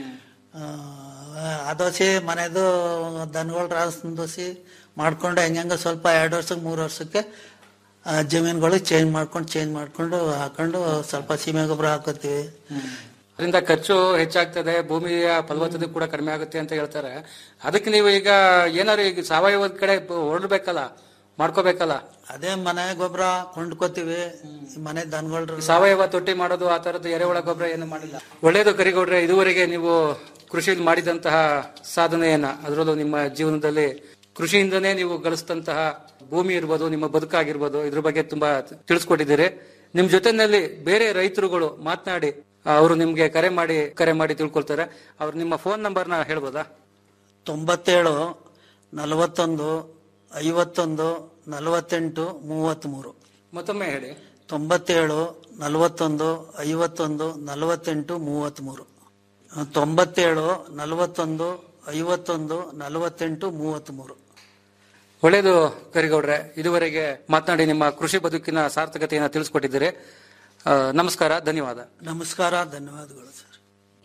ಆ, ಅದೋಸಿ ಮನೆದು ದನಗಳ ರಾಸ್ ದೋಸಿ ಮಾಡ್ಕೊಂಡು ಹೆಂಗ ಸ್ವಲ್ಪ ಎರಡು ವರ್ಷಕ್ಕೆ ಮೂರು ವರ್ಷಕ್ಕೆ ಆ, ಜಮೀನುಗಳು ಚೇಂಜ್ ಮಾಡ್ಕೊಂಡು ಚೇಂಜ್ ಮಾಡ್ಕೊಂಡು ಹಾಕೊಂಡು ಸ್ವಲ್ಪ ಸೀಮೆ ಗೊಬ್ಬರ ಹಾಕೋತೀವಿ ಅದರಿಂದ ಖರ್ಚು ಹೆಚ್ಚಾಗ್ತದೆ ಭೂಮಿಯ ಫಲವತ್ತತೆ ಕೂಡ ಕಡಿಮೆ ಆಗುತ್ತೆ ಅಂತ ಹೇಳ್ತಾರೆ ಅದಕ್ಕೆ ನೀವು ಈಗ ಏನಾದ್ರು ಈಗ ಸಾವಯವ ಕಡೆ ಹೊರಡ್ಬೇಕಲ್ಲ ಮಾಡ್ಕೋಬೇಕಲ್ಲ ಅದೇ ಮನೆ ಗೊಬ್ಬರ ಕೊಂಡ್ಕೋತೀವಿ ಈ ಮನೆ ದನಗಳ ಸಾವಯವ ತೊಟ್ಟಿ ಮಾಡೋದು ಆ ತರದ್ದು ಎರೆಹುಳ ಗೊಬ್ಬರ ಏನು ಮಾಡಿಲ್ಲ ಒಳ್ಳೇದು ಕರಿಗೌಡ್ರೆ ಇದುವರೆಗೆ ನೀವು ಕೃಷಿಯಲ್ಲಿ ಮಾಡಿದಂತಹ ಸಾಧನೆಯನ್ನ ಅದರಲ್ಲೂ ನಿಮ್ಮ ಜೀವನದಲ್ಲಿ ಕೃಷಿಯಿಂದನೇ ನೀವು ಗಳಿಸಿದಂತಹ ಭೂಮಿ ಇರ್ಬೋದು ನಿಮ್ಮ ಬದುಕಾಗಿರ್ಬೋದು ಇದ್ರ ಬಗ್ಗೆ ತುಂಬಾ ತಿಳಿಸ್ಕೊಟ್ಟಿದ್ದೀರಿ ನಿಮ್ ಜೊತೆನಲ್ಲಿ ಬೇರೆ ರೈತರುಗಳು ಮಾತನಾಡಿ ಅವರು ನಿಮ್ಗೆ ಕರೆ ಮಾಡಿ ಕರೆ ಮಾಡಿ ತಿಳ್ಕೊಳ್ತಾರೆ ಅವ್ರು ನಿಮ್ಮ ಫೋನ್ ನಂಬರ್ನ ಹೇಳ್ಬೋದಾ ತೊಂಬತ್ತೇಳು ನಲವತ್ತೊಂದು ಐವತ್ತೊಂದು ನಲವತ್ತೆಂಟು ಮೂವತ್ತ್ಮೂರು ಮತ್ತೊಮ್ಮೆ ಹೇಳಿ ತೊಂಬತ್ತೇಳು ನಲವತ್ತೊಂದು ಐವತ್ತೊಂದು ನಲವತ್ತೆಂಟು ಮೂವತ್ತ್ಮೂರು ಆ, ತೊಂಬತ್ತೇಳು ನಲವತ್ತೊಂದು ಐವತ್ತೊಂದು ನಲವತ್ತೆಂಟು ಮೂವತ್ತ್ಮೂರು ಒಳ್ಳೇದು ಕರಿಗೌಡ್ರೆ ಇದುವರೆಗೆ ಮಾತನಾಡಿ ನಿಮ್ಮ ಕೃಷಿ ಬದುಕಿನ ಸಾರ್ಥಕತೆಯನ್ನು ತಿಳಿಸ್ಕೊಟ್ಟಿದ್ದೀರಿ ಆ, ನಮಸ್ಕಾರ ಧನ್ಯವಾದ ನಮಸ್ಕಾರ ಧನ್ಯವಾದಗಳು ಸರ್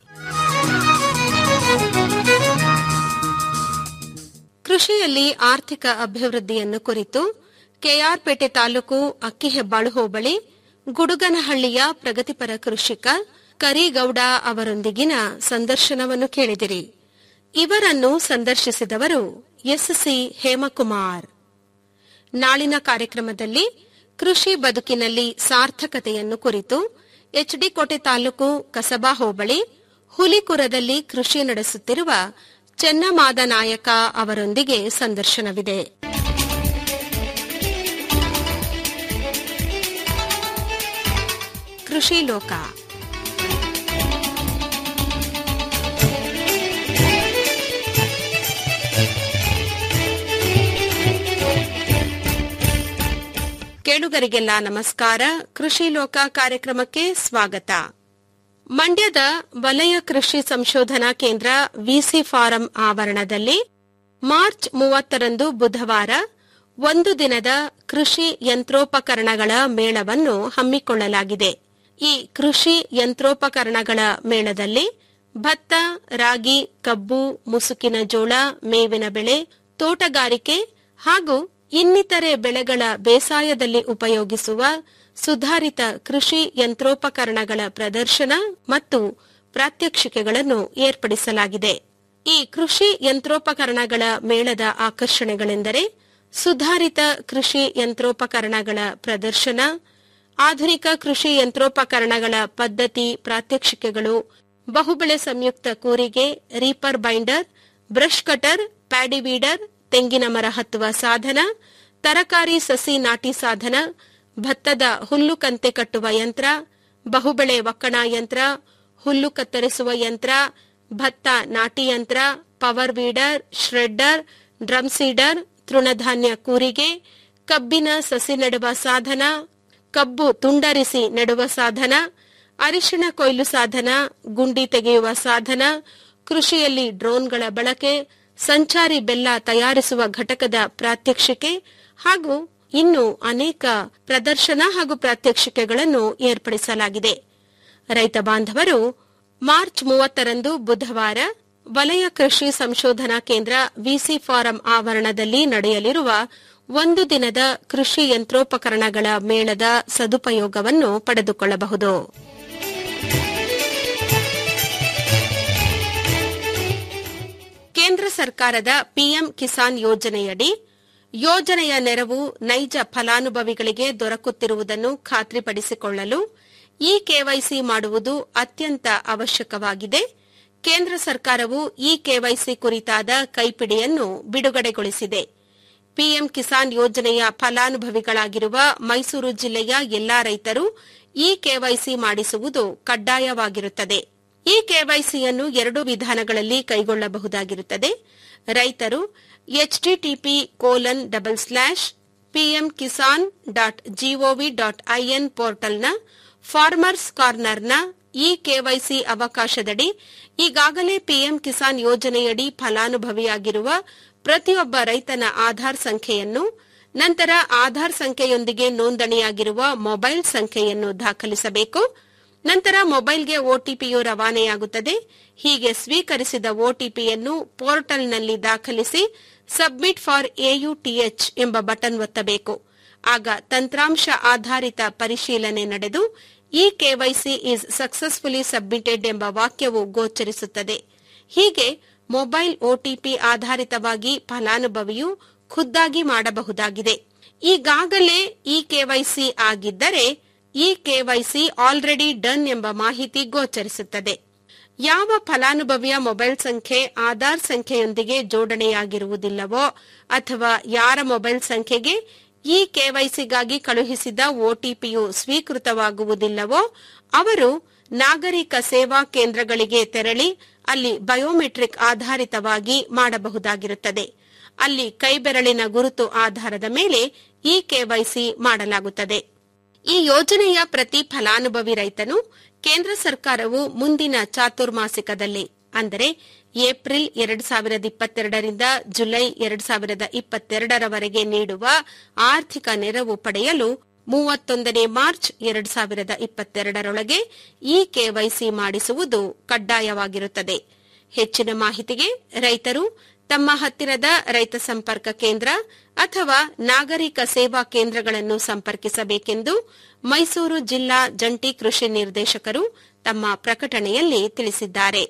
ಕೃಷಿಯಲ್ಲಿ ಆರ್ಥಿಕ ಅಭಿವೃದ್ಧಿಯನ್ನು ಕುರಿತು ಕೆಆರ್ಪೇಟೆ ತಾಲೂಕು ಅಕ್ಕಿಹೆಬ್ಬಾಳು ಹೋಬಳಿ ಗುಡುಗನಹಳ್ಳಿಯ ಪ್ರಗತಿಪರ ಕೃಷಿಕ ಕರಿಗೌಡ ಅವರೊಂದಿಗಿನ ಸಂದರ್ಶನವನ್ನು ಕೇಳಿದಿರಿ ಇವರನ್ನು ಸಂದರ್ಶಿಸಿದವರು ಎಸ್ಸಿ ಹೇಮಕುಮಾರ್ ನಾಳಿನ ಕಾರ್ಯಕ್ರಮದಲ್ಲಿ ಕೃಷಿ ಬದುಕಿನಲ್ಲಿ ಸಾರ್ಥಕತೆಯನ್ನು ಕುರಿತು ಎಚ್ಡಿ ಕೋಟೆ ತಾಲೂಕು ಕಸಬಾ ಹೋಬಳಿ ಹುಲಿಕುರದಲ್ಲಿ ಕೃಷಿ ನಡೆಸುತ್ತಿರುವ ಚೆನ್ನಮಾದ ನಾಯಕ ಅವರೊಂದಿಗೆ ಸಂದರ್ಶನವಿದೆ ಕೃಷಿ ಲೋಕ ಕೇಳುಗರಿಗೆಲ್ಲ ನಮಸ್ಕಾರ ಕೃಷಿ ಲೋಕ ಕಾರ್ಯಕ್ರಮಕ್ಕೆ ಸ್ವಾಗತ ಮಂಡ್ಯದ ವಲಯ ಕೃಷಿ ಸಂಶೋಧನಾ ಕೇಂದ್ರ ವಿಸಿ ಫಾರಂ ಆವರಣದಲ್ಲಿ ಮಾರ್ಚ್ ಮೂವತ್ತರಂದು ಬುಧವಾರ ಒಂದು ದಿನದ ಕೃಷಿ ಯಂತ್ರೋಪಕರಣಗಳ ಮೇಳವನ್ನು ಹಮ್ಮಿಕೊಳ್ಳಲಾಗಿದೆ ಈ ಕೃಷಿ ಯಂತ್ರೋಪಕರಣಗಳ ಮೇಳದಲ್ಲಿ ಭತ್ತ ರಾಗಿ ಕಬ್ಬು ಮುಸುಕಿನ ಜೋಳ ಮೇವಿನ ಬೆಳೆ ತೋಟಗಾರಿಕೆ ಹಾಗೂ ಇನ್ನಿತರೆ ಬೆಳೆಗಳ ಬೇಸಾಯದಲ್ಲಿ ಉಪಯೋಗಿಸುವ ಸುಧಾರಿತ ಕೃಷಿ ಯಂತ್ರೋಪಕರಣಗಳ ಪ್ರದರ್ಶನ ಮತ್ತು ಪ್ರಾತ್ಯಕ್ಷಿಕೆಗಳನ್ನು ಏರ್ಪಡಿಸಲಾಗಿದೆ ಈ ಕೃಷಿ ಯಂತ್ರೋಪಕರಣಗಳ ಮೇಳದ ಆಕರ್ಷಣೆಗಳೆಂದರೆ ಸುಧಾರಿತ ಕೃಷಿ ಯಂತ್ರೋಪಕರಣಗಳ ಪ್ರದರ್ಶನ ಆಧುನಿಕ ಕೃಷಿ ಯಂತ್ರೋಪಕರಣಗಳ ಪದ್ಧತಿ ಪ್ರಾತ್ಯಕ್ಷಿಕೆಗಳು ಬಹುಬೆಳೆ ಸಂಯುಕ್ತ ಕೂರಿಗೆ reaper binder brush cutter paddy weeder ತೆಂಗಿನ ಮರ ಹತ್ತುವ ಸಾಧನ ತರಕಾರಿ ಸಸಿ ನಾಟಿ ಸಾಧನ ಭತ್ತದ ಹುಲ್ಲು ಕಂತೆ ಕಟ್ಟುವ ಯಂತ್ರ ಬಹುಬೆಳೆ ಒಕ್ಕಣ ಯಂತ್ರ ಹುಲ್ಲು ಕತ್ತರಿಸುವ ಯಂತ್ರ ಭತ್ತ ನಾಟಿ ಯಂತ್ರ power weeder shredder drum seeder ತೃಣಧಾನ್ಯ ಕೂರಿಗೆ ಕಬ್ಬಿನ ಸಸಿ ನೆಡುವ ಸಾಧನ ಕಬ್ಬು ತುಂಡರಿಸಿ ನೆಡುವ ಸಾಧನ ಅರಿಶಿಣ ಕೊಯ್ಲು ಸಾಧನ ಗುಂಡಿ ತೆಗೆಯುವ ಸಾಧನ ಕೃಷಿಯಲ್ಲಿ ಡ್ರೋನ್ಗಳ ಬಳಕೆ ಸಂಚಾರಿ ಬೆಲ್ಲ ತಯಾರಿಸುವ ಘಟಕದ ಪ್ರಾತ್ಯಕ್ಷಿಕೆ ಹಾಗೂ ಇನ್ನು ಅನೇಕ ಪ್ರದರ್ಶನ ಹಾಗೂ ಪ್ರಾತ್ಯಕ್ಷಿಕೆಗಳನ್ನು ಏರ್ಪಡಿಸಲಾಗಿದೆ ರೈತ ಬಾಂಧವರು ಮಾರ್ಚ್ ಮೂವತ್ತರಂದು ಬುಧವಾರ ವಲಯ ಕೃಷಿ ಸಂಶೋಧನಾ ಕೇಂದ್ರ ವಿಸಿ ಫಾರಂ ಆವರಣದಲ್ಲಿ ನಡೆಯಲಿರುವ ಒಂದು ದಿನದ ಕೃಷಿ ಯಂತ್ರೋಪಕರಣಗಳ ಮೇಳದ ಸದುಪಯೋಗವನ್ನು ಪಡೆದುಕೊಳ್ಳಬಹುದು ಕೇಂದ್ರ ಸರ್ಕಾರದ ಪಿಎಂ ಕಿಸಾನ್ ಯೋಜನೆಯಡಿ ಯೋಜನೆಯ ನೆರವು ನೈಜ ಫಲಾನುಭವಿಗಳಿಗೆ ದೊರಕುತ್ತಿರುವುದನ್ನು ಖಾತ್ರಿಪಡಿಸಿಕೊಳ್ಳಲು ಇ ಕೆವೈಸಿ ಮಾಡುವುದು ಅತ್ಯಂತ ಅವಶ್ಯಕವಾಗಿದೆ ಕೇಂದ್ರ ಸರ್ಕಾರವು ಇ ಕೆವೈಸಿ ಕುರಿತಾದ ಕೈಪಿಡಿಯನ್ನು ಬಿಡುಗಡೆಗೊಳಿಸಿದೆ ಪಿಎಂ ಕಿಸಾನ್ ಯೋಜನೆಯ ಫಲಾನುಭವಿಗಳಾಗಿರುವ ಮೈಸೂರು ಜಿಲ್ಲೆಯ ಎಲ್ಲಾ ರೈತರು ಇ ಕೆವೈಸಿ ಮಾಡಿಸುವುದು ಕಡ್ಡಾಯವಾಗಿರುತ್ತದೆ ಈ ಕೆವೈಸಿಯನ್ನು ಎರಡು ವಿಧಾನಗಳಲ್ಲಿ ಕೈಗೊಳ್ಳಬಹುದಾಗಿರುತ್ತದೆ ರೈತರು HTTP colon double slash PM Kisan dot GOV dot IN ಪೋರ್ಟಲ್ನ ಫಾರ್ಮರ್ಸ್ ಕಾರ್ನರ್ನ ಇ ಕೆವೈಸಿ ಅವಕಾಶದಡಿ ಈಗಾಗಲೇ ಪಿಎಂ ಕಿಸಾನ್ ಯೋಜನೆಯಡಿ ಫಲಾನುಭವಿಯಾಗಿರುವ ಪ್ರತಿಯೊಬ್ಬ ರೈತನ ಆಧಾರ್ ಸಂಖ್ಯೆಯನ್ನು ನಂತರ ಆಧಾರ್ ಸಂಖ್ಯೆಯೊಂದಿಗೆ ನೋಂದಣಿಯಾಗಿರುವ ಮೊಬೈಲ್ ಸಂಖ್ಯೆಯನ್ನು ದಾಖಲಿಸಬೇಕು ನಂತರ ಮೊಬೈಲ್ಗೆ ಒಟಿಪಿಯು ರವಾನೆಯಾಗುತ್ತದೆ ಹೀಗೆ ಸ್ವೀಕರಿಸಿದ ಒಟಿಪಿಯನ್ನು ಪೋರ್ಟಲ್ನಲ್ಲಿ ದಾಖಲಿಸಿ ಸಬ್ಮಿಟ್ ಫಾರ್ ಎಯುಟಿಎಚ್ ಎಂಬ ಬಟನ್ ಒತ್ತಬೇಕು ಆಗ ತಂತ್ರಾಂಶ ಆಧಾರಿತ ಪರಿಶೀಲನೆ ನಡೆದು E KYC is successfully submitted ಎಂಬ ವಾಕ್ಯವು ಗೋಚರಿಸುತ್ತದೆ ಹೀಗೆ ಮೊಬೈಲ್ ಒಟಿಪಿ ಆಧಾರಿತವಾಗಿ ಫಲಾನುಭವಿಯು ಖುದ್ದಾಗಿ ಮಾಡಬಹುದಾಗಿದೆ ಈಗಾಗಲೇ ಇ ಕೆವೈಸಿ ಆಗಿದ್ದರೆ ಇ ಕೆವೈಸಿ ಆಲ್ರೆಡಿ ಡನ್ ಎಂಬ ಮಾಹಿತಿ ಗೋಚರಿಸುತ್ತದೆ ಯಾವ ಫಲಾನುಭವಿಯ ಮೊಬೈಲ್ ಸಂಖ್ಯೆ ಆಧಾರ್ ಸಂಖ್ಯೆಯೊಂದಿಗೆ ಜೋಡಣೆಯಾಗಿರುವುದಿಲ್ಲವೋ ಅಥವಾ ಯಾರ ಮೊಬೈಲ್ ಸಂಖ್ಯೆಗೆ ಈ ಕೆವೈಸಿಗಾಗಿ ಕಳುಹಿಸಿದ ಒಟಿಪಿಯು ಸ್ವೀಕೃತವಾಗುವುದಿಲ್ಲವೋ ಅವರು ನಾಗರಿಕ ಸೇವಾ ಕೇಂದ್ರಗಳಿಗೆ ತೆರಳಿ ಅಲ್ಲಿ ಬಯೋಮೆಟ್ರಿಕ್ ಆಧಾರಿತವಾಗಿ ಮಾಡಬಹುದಾಗಿರುತ್ತದೆ ಅಲ್ಲಿ ಕೈಬೆರಳಿನ ಗುರುತು ಆಧಾರದ ಮೇಲೆ ಈ ಕೆವೈಸಿ ಮಾಡಲಾಗುತ್ತದೆ ಈ ಯೋಜನೆಯ ಪ್ರತಿ ಫಲಾನುಭವಿ ರೈತನು ಕೇಂದ್ರ ಸರ್ಕಾರವು ಮುಂದಿನ ಚಾತುರ್ಮಾಸಿಕದಲ್ಲಿ ಅಂದರೆ ಏಪ್ರಿಲ್ ಎರಡ್ ಸಾವಿರದ ಇಪ್ಪತ್ತೆರಡರಿಂದ ಜುಲೈ ಎರಡ್ ಸಾವಿರದ ಇಪ್ಪತ್ತೆರಡರವರೆಗೆ ನೀಡುವ ಆರ್ಥಿಕ ನೆರವು ಪಡೆಯಲು ಮೂವತ್ತೊಂದನೇ ಮಾರ್ಚ್ ಎರಡ್ ಸಾವಿರದ ಇಪ್ಪತ್ತೆರಡರೊಳಗೆ ಈ ಕೆವೈಸಿ ಮಾಡಿಸುವುದು ಕಡ್ಡಾಯವಾಗಿರುತ್ತದೆ ಹೆಚ್ಚಿನ ಮಾಹಿತಿಗೆ ರೈತರು ತಮ್ಮ ಹತ್ತಿರದ ರೈತ ಸಂಪರ್ಕ ಕೇಂದ್ರ ಅಥವಾ ನಾಗರಿಕ ಸೇವಾ ಕೇಂದ್ರಗಳನ್ನು ಸಂಪರ್ಕಿಸಬೇಕೆಂದು ಮೈಸೂರು ಜಿಲ್ಲಾ ಜಂಟಿ ಕೃಷಿ ನಿರ್ದೇಶಕರು ತಮ್ಮ ಪ್ರಕಟಣೆಯಲ್ಲಿ ತಿಳಿಸಿದ್ದಾರೆ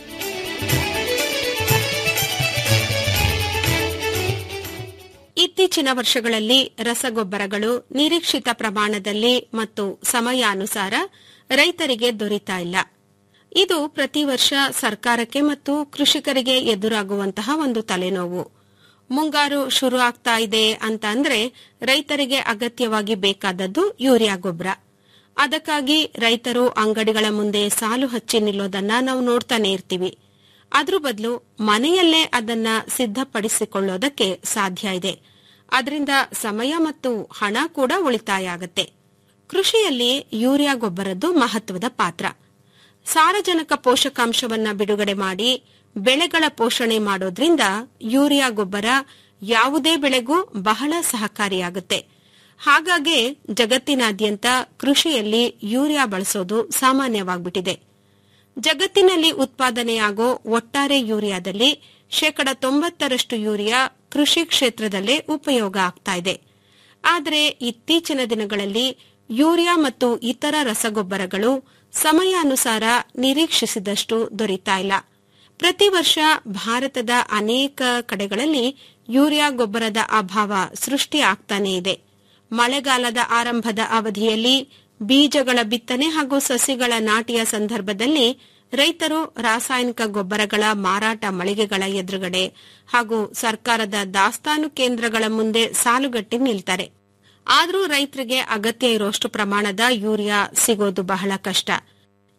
ಇತ್ತೀಚಿನ ವರ್ಷಗಳಲ್ಲಿ ರಸಗೊಬ್ಬರಗಳು ನಿರೀಕ್ಷಿತ ಪ್ರಮಾಣದಲ್ಲಿ ಮತ್ತು ಸಮಯಾನುಸಾರ ರೈತರಿಗೆ ದೊರೀತಾ ಇಲ್ಲ ಇದು ಪ್ರತಿ ವರ್ಷ ಸರ್ಕಾರಕ್ಕೆ ಮತ್ತು ಕೃಷಿಕರಿಗೆ ಎದುರಾಗುವಂತಹ ಒಂದು ತಲೆನೋವು ಮುಂಗಾರು ಶುರು ಆಗ್ತಾ ಇದೆ ಅಂತ ಅಂದ್ರೆ ರೈತರಿಗೆ ಅಗತ್ಯವಾಗಿ ಬೇಕಾದದ್ದು ಯೂರಿಯಾ ಗೊಬ್ಬರ ಅದಕ್ಕಾಗಿ ರೈತರು ಅಂಗಡಿಗಳ ಮುಂದೆ ಸಾಲು ಹಚ್ಚಿ ನಿಲ್ಲೋದನ್ನ ನಾವು ನೋಡ್ತಾನೆ ಇರ್ತೀವಿ ಅದ್ರ ಬದಲು ಮನೆಯಲ್ಲೇ ಅದನ್ನ ಸಿದ್ಧಪಡಿಸಿಕೊಳ್ಳೋದಕ್ಕೆ ಸಾಧ್ಯ ಇದೆ ಅದರಿಂದ ಸಮಯ ಮತ್ತು ಹಣ ಕೂಡ ಉಳಿತಾಯ ಆಗತ್ತೆ ಕೃಷಿಯಲ್ಲಿ ಯೂರಿಯಾ ಗೊಬ್ಬರದ್ದು ಮಹತ್ವದ ಪಾತ್ರ ಸಾರಜನಕ ಪೋಷಕಾಂಶವನ್ನ ಬಿಡುಗಡೆ ಮಾಡಿ ಬೆಳೆಗಳ ಪೋಷಣೆ ಮಾಡೋದ್ರಿಂದ ಯೂರಿಯಾ ಗೊಬ್ಬರ ಯಾವುದೇ ಬೆಳೆಗೂ ಬಹಳ ಸಹಕಾರಿಯಾಗುತ್ತೆ ಹಾಗಾಗಿ ಜಗತ್ತಿನಾದ್ಯಂತ ಕೃಷಿಯಲ್ಲಿ ಯೂರಿಯಾ ಬಳಸೋದು ಸಾಮಾನ್ಯವಾಗ್ಬಿಟ್ಟಿದೆ ಜಗತ್ತಿನಲ್ಲಿ ಉತ್ಪಾದನೆಯಾಗೋ ಒಟ್ಟಾರೆ ಯೂರಿಯಾದಲ್ಲಿ ಶೇಕಡ ತೊಂಬತ್ತರಷ್ಟು ಯೂರಿಯಾ ಕೃಷಿ ಕ್ಷೇತ್ರದಲ್ಲೇ ಉಪಯೋಗ ಆಗ್ತಾ ಇದೆ ಆದರೆ ಇತ್ತೀಚಿನ ದಿನಗಳಲ್ಲಿ ಯೂರಿಯಾ ಮತ್ತು ಇತರ ರಸಗೊಬ್ಬರಗಳು ಸಮಯಾನುಸಾರ ನಿರೀಕ್ಷಿಸಿದಷ್ಟು ದೊರೀತಾ ಇಲ್ಲ ಪ್ರತಿ ವರ್ಷ ಭಾರತದ ಅನೇಕ ಕಡೆಗಳಲ್ಲಿ ಯೂರಿಯಾ ಗೊಬ್ಬರದ ಅಭಾವ ಸೃಷ್ಟಿ ಆಗ್ತಾನೇ ಇದೆ ಮಳೆಗಾಲದ ಆರಂಭದ ಅವಧಿಯಲ್ಲಿ ಬೀಜಗಳ ಬಿತ್ತನೆ ಹಾಗೂ ಸಸಿಗಳ ನಾಟಿಯ ಸಂದರ್ಭದಲ್ಲಿ ರೈತರು ರಾಸಾಯನಿಕ ಗೊಬ್ಬರಗಳ ಮಾರಾಟ ಮಳಿಗೆಗಳ ಎದುರುಗಡೆ ಹಾಗೂ ಸರ್ಕಾರದ ದಾಸ್ತಾನು ಕೇಂದ್ರಗಳ ಮುಂದೆ ಸಾಲುಗಟ್ಟಿ ನಿಲ್ತಾರೆ ಆದರೂ ರೈತರಿಗೆ ಅಗತ್ಯ ಇರುವಷ್ಟು ಪ್ರಮಾಣದ ಯೂರಿಯಾ ಸಿಗೋದು ಬಹಳ ಕಷ್ಟ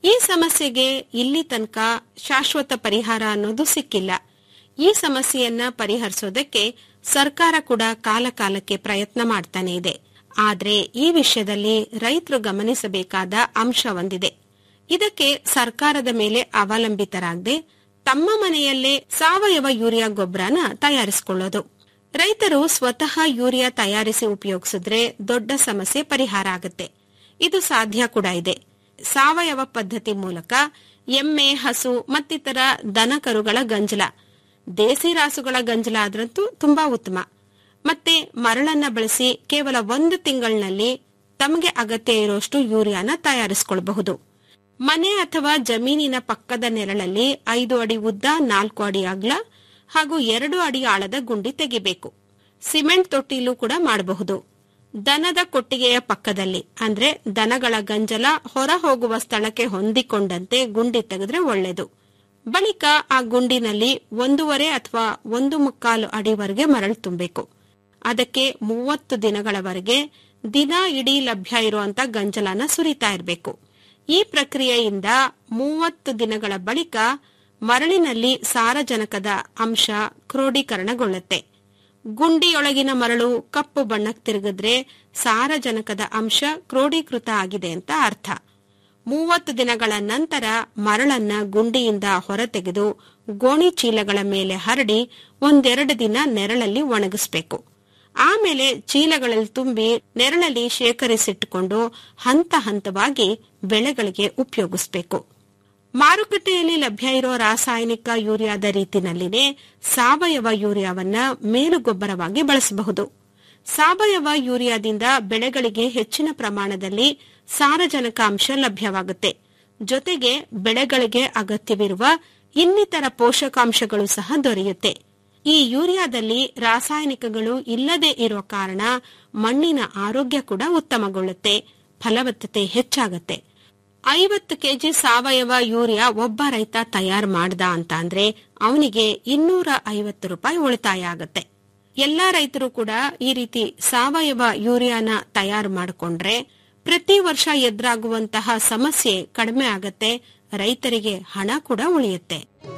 ಈ ಸಮಸ್ಯೆಗೆ ಇಲ್ಲಿ ತನಕ ಶಾಶ್ವತ ಪರಿಹಾರ ಅನ್ನೋದು ಸಿಕ್ಕಿಲ್ಲ ಈ ಸಮಸ್ಯೆಯನ್ನ ಪರಿಹರಿಸೋದಕ್ಕೆ ಸರ್ಕಾರ ಕೂಡ ಕಾಲ ಕಾಲಕ್ಕೆ ಪ್ರಯತ್ನ ಮಾಡ್ತಾನೆ ಇದೆ ಆದ್ರೆ ಈ ವಿಷಯದಲ್ಲಿ ರೈತರು ಗಮನಿಸಬೇಕಾದ ಅಂಶ ಒಂದಿದೆ ಇದಕ್ಕೆ ಸರ್ಕಾರದ ಮೇಲೆ ಅವಲಂಬಿತರಾಗದೆ ತಮ್ಮ ಮನೆಯಲ್ಲೇ ಸಾವಯವ ಯೂರಿಯಾ ಗೊಬ್ಬರನ ತಯಾರಿಸಿಕೊಳ್ಳೋದು ರೈತರು ಸ್ವತಃ ಯೂರಿಯಾ ತಯಾರಿಸಿ ಉಪಯೋಗಿಸಿದ್ರೆ ದೊಡ್ಡ ಸಮಸ್ಯೆ ಪರಿಹಾರ ಆಗುತ್ತೆ ಇದು ಸಾಧ್ಯ ಕೂಡ ಇದೆ ಸಾವಯವ ಪದ್ಧತಿ ಮೂಲಕ ಎಮ್ಮೆ ಹಸು ಮತ್ತಿತರ ದನಕರುಗಳ ಗಂಜಲ ದೇಸಿ ರಾಸುಗಳ ಗಂಜಲ ಆದ್ರಂತೂ ತುಂಬಾ ಉತ್ತಮ ಮತ್ತೆ ಮರಳನ್ನ ಬಳಸಿ ಕೇವಲ ಒಂದು ತಿಂಗಳಿನಲ್ಲಿ ತಮಗೆ ಅಗತ್ಯ ಇರುವಷ್ಟು ಯೂರಿಯಾನ ತಯಾರಿಸಿಕೊಳ್ಳಬಹುದು ಮನೆ ಅಥವಾ ಜಮೀನಿನ ಪಕ್ಕದ ನೆರಳಲ್ಲಿ ಐದು ಅಡಿ ಉದ್ದ ನಾಲ್ಕು ಅಡಿ ಅಗಲ ಹಾಗೂ ಎರಡು ಅಡಿ ಆಳದ ಗುಂಡಿ ತೆಗಿಬೇಕು ಸಿಮೆಂಟ್ ತೊಟ್ಟಿಲು ಕೂಡ ಮಾಡಬಹುದು ದನದ ಕೊಟ್ಟಿಗೆಯ ಪಕ್ಕದಲ್ಲಿ ಅಂದ್ರೆ ದನಗಳ ಗಂಜಲ ಹೊರ ಹೋಗುವ ಸ್ಥಳಕ್ಕೆ ಹೊಂದಿಕೊಂಡಂತೆ ಗುಂಡಿ ತೆಗೆದ್ರೆ ಒಳ್ಳೆಯದು ಬಳಿಕ ಆ ಗುಂಡಿನಲ್ಲಿ ಒಂದೂವರೆ ಅಥವಾ ಒಂದು ಮುಕ್ಕಾಲು ಅಡಿವರೆಗೆ ಮರಳು ತುಂಬಬೇಕು ಅದಕ್ಕೆ ಮೂವತ್ತು ದಿನಗಳವರೆಗೆ ದಿನ ಇಡೀ ಲಭ್ಯ ಇರುವಂತ ಗಂಜಲನ ಸುರಿತಾ ಇರಬೇಕು ಈ ಪ್ರಕ್ರಿಯೆಯಿಂದ ಮೂವತ್ತು ದಿನಗಳ ಬಳಿಕ ಮರಳಿನಲ್ಲಿ ಸಾರಜನಕದ ಅಂಶ ಕ್ರೋಢೀಕರಣಗೊಳ್ಳುತ್ತೆ ಗುಂಡಿಯೊಳಗಿನ ಮರಳು ಕಪ್ಪು ಬಣ್ಣಕ್ಕೆ ತಿರುಗಿದ್ರೆ ಸಾರಜನಕದ ಅಂಶ ಕ್ರೋಢೀಕೃತ ಆಗಿದೆ ಅಂತ ಅರ್ಥ ಮೂವತ್ತು ದಿನಗಳ ನಂತರ ಮರಳನ್ನ ಗುಂಡಿಯಿಂದ ಹೊರತೆಗೆದು ಗೋಣಿ ಚೀಲಗಳ ಮೇಲೆ ಹರಡಿ ಒಂದೆರಡು ದಿನ ನೆರಳಲ್ಲಿ ಒಣಗಿಸ್ಬೇಕು ಆಮೇಲೆ ಚೀಲಗಳಲ್ಲಿ ತುಂಬಿ ನೆರಳಲ್ಲಿ ಶೇಖರಿಸಿಟ್ಟುಕೊಂಡು ಹಂತ ಹಂತವಾಗಿ ಬೆಳೆಗಳಿಗೆ ಉಪಯೋಗಿಸಬೇಕು ಮಾರುಕಟ್ಟೆಯಲ್ಲಿ ಲಭ್ಯ ಇರೋ ರಾಸಾಯನಿಕ ಯೂರಿಯಾದ ರೀತಿನಲ್ಲಿನೇ ಸಾವಯವ ಯೂರಿಯಾವನ್ನ ಮೇಲುಗೊಬ್ಬರವಾಗಿ ಬಳಸಬಹುದು ಸಾವಯವ ಯೂರಿಯಾದಿಂದ ಬೆಳೆಗಳಿಗೆ ಹೆಚ್ಚಿನ ಪ್ರಮಾಣದಲ್ಲಿ ಸಾರಜನಕ ಅಂಶ ಲಭ್ಯವಾಗುತ್ತೆ ಜೊತೆಗೆ ಬೆಳೆಗಳಿಗೆ ಅಗತ್ಯವಿರುವ ಇನ್ನಿತರ ಪೋಷಕಾಂಶಗಳು ಸಹ ದೊರೆಯುತ್ತೆ ಈ ಯೂರಿಯಾದಲ್ಲಿ ರಾಸಾಯನಿಕಗಳು ಇಲ್ಲದೆ ಇರೋ ಕಾರಣ ಮಣ್ಣಿನ ಆರೋಗ್ಯ ಕೂಡ ಉತ್ತಮಗೊಳ್ಳುತ್ತೆ ಫಲವತ್ತತೆ ಹೆಚ್ಚಾಗತ್ತೆ ಐವತ್ತು ಕೆಜಿ ಸಾವಯವ ಯೂರಿಯಾ ಒಬ್ಬ ರೈತ ತಯಾರು ಮಾಡ್ದ ಅಂತ ಅಂದ್ರೆ ಅವನಿಗೆ ಇನ್ನೂರ ಐವತ್ತು ರೂಪಾಯಿ ಉಳಿತಾಯ ಆಗತ್ತೆ ಎಲ್ಲಾ ರೈತರು ಕೂಡ ಈ ರೀತಿ ಸಾವಯವ ಯೂರಿಯಾನ ತಯಾರು ಮಾಡಿಕೊಂಡ್ರೆ ಪ್ರತಿ ವರ್ಷ ಎದುರಾಗುವಂತಹ ಸಮಸ್ಯೆ ಕಡಿಮೆ ಆಗತ್ತೆ ರೈತರಿಗೆ ಹಣ ಕೂಡ ಉಳಿಯುತ್ತೆ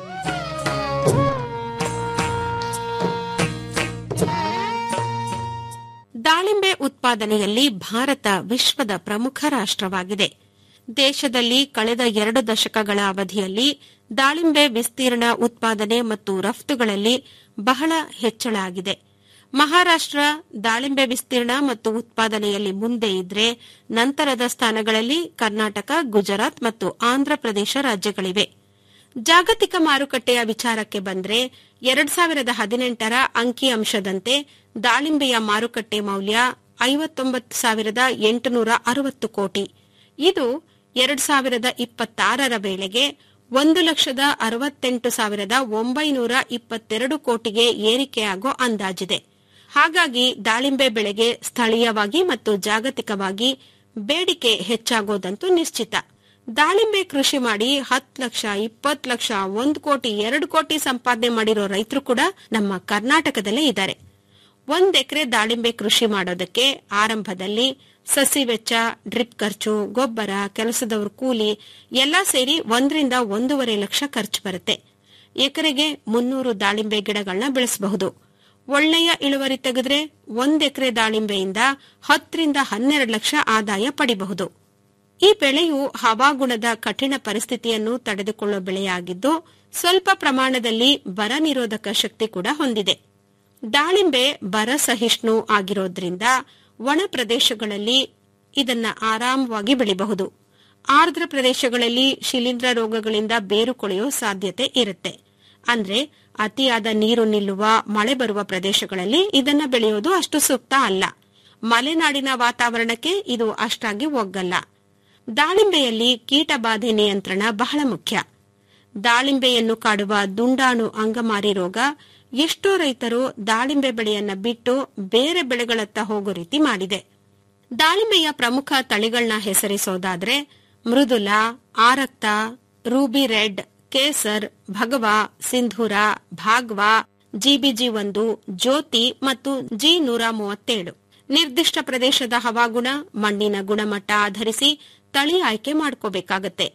ದಾಳಿಂಬೆ ಉತ್ಪಾದನೆಯಲ್ಲಿ ಭಾರತ ವಿಶ್ವದ ಪ್ರಮುಖ ರಾಷ್ಟ್ರವಾಗಿದೆ ದೇಶದಲ್ಲಿ ಕಳೆದ ಎರಡು ದಶಕಗಳ ಅವಧಿಯಲ್ಲಿ ದಾಳಿಂಬೆ ವಿಸ್ತೀರ್ಣ ಉತ್ಪಾದನೆ ಮತ್ತು ರಫ್ತುಗಳಲ್ಲಿ ಬಹಳ ಹೆಚ್ಚಳ ಆಗಿದೆ ಮಹಾರಾಷ್ಟ್ರ ದಾಳಿಂಬೆ ವಿಸ್ತೀರ್ಣ ಮತ್ತು ಉತ್ಪಾದನೆಯಲ್ಲಿ ಮುಂದೆ ಇದ್ರೆ ನಂತರದ ಸ್ಥಾನಗಳಲ್ಲಿ ಕರ್ನಾಟಕ ಗುಜರಾತ್ ಮತ್ತು ಆಂಧ್ರಪ್ರದೇಶ ರಾಜ್ಯಗಳಿವೆ ಜಾಗತಿಕ ಮಾರುಕಟ್ಟೆಯ ವಿಚಾರಕ್ಕೆ ಬಂದ್ರೆ ಎರಡ್ ಸಾವಿರದ ಹದಿನೆಂಟರ ಅಂಕಿಅಂಶದಂತೆ ದಾಳಿಂಬೆಯ ಮಾರುಕಟ್ಟೆ ಮೌಲ್ಯ ಐವತ್ತೊಂಬತ್ತು ಸಾವಿರದ ಎಂಟುನೂರ ಅರವತ್ತು ಕೋಟಿ ಇದು ಎರಡ್ ಸಾವಿರದ ಇಪ್ಪತ್ತಾರರ ವೇಳೆಗೆ ಒಂದು ಲಕ್ಷದ ಅರವತ್ತೆಂಟು ಸಾವಿರದ ಒಂಬೈನೂರ ಇಪ್ಪತ್ತೆರಡು ಕೋಟಿಗೆ ಏರಿಕೆಯಾಗೋ ಅಂದಾಜಿದೆ ಹಾಗಾಗಿ ದಾಳಿಂಬೆ ಬೆಳೆಗೆ ಸ್ಥಳೀಯವಾಗಿ ಮತ್ತು ಜಾಗತಿಕವಾಗಿ ಬೇಡಿಕೆ ಹೆಚ್ಚಾಗೋದಂತೂ ನಿಶ್ಚಿತ ದಾಳಿಂಬೆ ಕೃಷಿ ಮಾಡಿ ಹತ್ತು ಲಕ್ಷ ಇಪ್ಪತ್ತು ಲಕ್ಷ ಒಂದು ಕೋಟಿ ಎರಡು ಕೋಟಿ ಸಂಪಾದನೆ ಮಾಡಿರೋ ರೈತರು ಕೂಡ ನಮ್ಮ ಕರ್ನಾಟಕದಲ್ಲೇ ಇದ್ದಾರೆ ಒಂದ್ ಎಕರೆ ದಾಳಿಂಬೆ ಕೃಷಿ ಮಾಡೋದಕ್ಕೆ ಆರಂಭದಲ್ಲಿ ಸಸಿ ವೆಚ್ಚ ಡ್ರಿಪ್ ಖರ್ಚು ಗೊಬ್ಬರ ಕೆಲಸದವ್ರ ಕೂಲಿ ಎಲ್ಲಾ ಸೇರಿ ಒಂದರಿಂದ ಒಂದೂವರೆ ಲಕ್ಷ ಖರ್ಚು ಬರುತ್ತೆ ಎಕರೆಗೆ ಮುನ್ನೂರು ದಾಳಿಂಬೆ ಗಿಡಗಳನ್ನ ಬೆಳೆಸಬಹುದು ಒಳ್ಳೆಯ ಇಳುವರಿ ತೆಗೆದ್ರೆ ಒಂದ್ ಎಕರೆ ದಾಳಿಂಬೆಯಿಂದ ಹತ್ತರಿಂದ ಹನ್ನೆರಡು ಲಕ್ಷ ಆದಾಯ ಪಡಿಬಹುದು ಈ ಬೆಳೆಯು ಹವಾಗುಣದ ಕಠಿಣ ಪರಿಸ್ಥಿತಿಯನ್ನು ತಡೆದುಕೊಳ್ಳೋ ಬೆಳೆಯಾಗಿದ್ದು ಸ್ವಲ್ಪ ಪ್ರಮಾಣದಲ್ಲಿ ಬರ ನಿರೋಧಕ ಶಕ್ತಿ ಕೂಡ ಹೊಂದಿದೆ ದಾಳಿಂಬೆ ಬರ ಸಹಿಷ್ಣು ಆಗಿರೋದ್ರಿಂದ ಒಣ ಪ್ರದೇಶಗಳಲ್ಲಿ ಇದನ್ನ ಆರಾಮವಾಗಿ ಬೆಳಿಬಹುದು ಆರ್ದ್ರ ಪ್ರದೇಶಗಳಲ್ಲಿ ಶಿಲೀಂಧ್ರ ರೋಗಗಳಿಂದ ಬೇರು ಕೊಳೆಯೋ ಸಾಧ್ಯತೆ ಇರುತ್ತೆ ಅಂದ್ರೆ ಅತಿಯಾದ ನೀರು ನಿಲ್ಲುವ ಮಳೆ ಬರುವ ಪ್ರದೇಶಗಳಲ್ಲಿ ಇದನ್ನ ಬೆಳೆಯೋದು ಅಷ್ಟು ಸೂಕ್ತ ಅಲ್ಲ ಮಲೆನಾಡಿನ ವಾತಾವರಣಕ್ಕೆ ಇದು ಅಷ್ಟಾಗಿ ಒಗ್ಗಲ್ಲ ದಾಳಿಂಬೆಯಲ್ಲಿ ಕೀಟಬಾಧೆ ನಿಯಂತ್ರಣ ಬಹಳ ಮುಖ್ಯ ದಾಳಿಂಬೆಯನ್ನು ಕಾಡುವ ದುಂಡಾಣು ಅಂಗಮಾರಿ ರೋಗ ಎಷ್ಟೋ ರೈತರು ದಾಳಿಂಬೆ ಬೆಳೆಯನ್ನ ಬಿಟ್ಟು ಬೇರೆ ಬೆಳೆಗಳತ್ತ ಹೋಗೋ ರೀತಿ ಮಾಡಿದೆ ದಾಳಿಂಬೆಯ ಪ್ರಮುಖ ತಳಿಗಳನ್ನ ಹೆಸರಿಸೋದಾದ್ರೆ Mridula Araktha ruby red Kesar Bhagwa Sindhoor Bhagwa GBG ಒಂದು ಜ್ಯೋತಿ ಮತ್ತು ಜಿ ನೂರ ಮೂವತ್ತೇಳು ನಿರ್ದಿಷ್ಟ ಪ್ರದೇಶದ ಹವಾಗುಣ ಮಣ್ಣಿನ ಗುಣಮಟ್ಟ ಆಧರಿಸಿ ತಳಿ ಆಯ್ಕೆ ಮಾಡ್ಕೋಬೇಕಾಗತ್ತೆ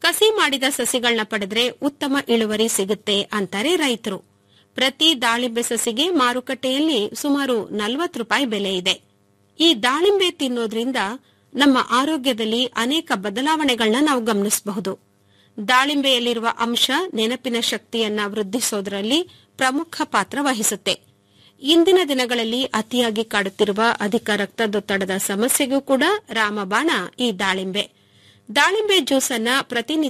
ಕಸಿ ಮಾಡಿದ ಸಸಿಗಳನ್ನ ಪಡೆದ್ರೆ ಉತ್ತಮ ಇಳುವರಿ ಸಿಗುತ್ತೆ ಅಂತಾರೆ ರೈತರು ಪ್ರತಿ ದಾಳಿಂಬೆ ಸಸಿಗೆ ಮಾರುಕಟ್ಟೆಯಲ್ಲಿ ಸುಮಾರು ನಲವತ್ತು ರೂಪಾಯಿ ಬೆಲೆ ಇದೆ ಈ ದಾಳಿಂಬೆ ತಿನ್ನೋದ್ರಿಂದ ನಮ್ಮ ಆರೋಗ್ಯದಲ್ಲಿ ಅನೇಕ ಬದಲಾವಣೆಗಳನ್ನ ನಾವು ಗಮನಿಸಬಹುದು ದಾಳಿಂಬೆಯಲ್ಲಿರುವ ಅಂಶ ನೆನಪಿನ ಶಕ್ತಿಯನ್ನ ವೃದ್ಧಿಸೋದ್ರಲ್ಲಿ ಪ್ರಮುಖ ಪಾತ್ರ ವಹಿಸುತ್ತೆ ಇಂದಿನ ದಿನಗಳಲ್ಲಿ ಅತಿಯಾಗಿ ಕಾಡುತ್ತಿರುವ ಅಧಿಕ ರಕ್ತದೊತ್ತಡದ ಸಮಸ್ಯೆಗೂ ಕೂಡ ರಾಮಬಾಣ ಈ ದಾಳಿಂಬೆ ದಾಳಿಂಬೆ ಜ್ಯೂಸ್ ಅನ್ನ ಪ್ರತಿನಿತ್ಯ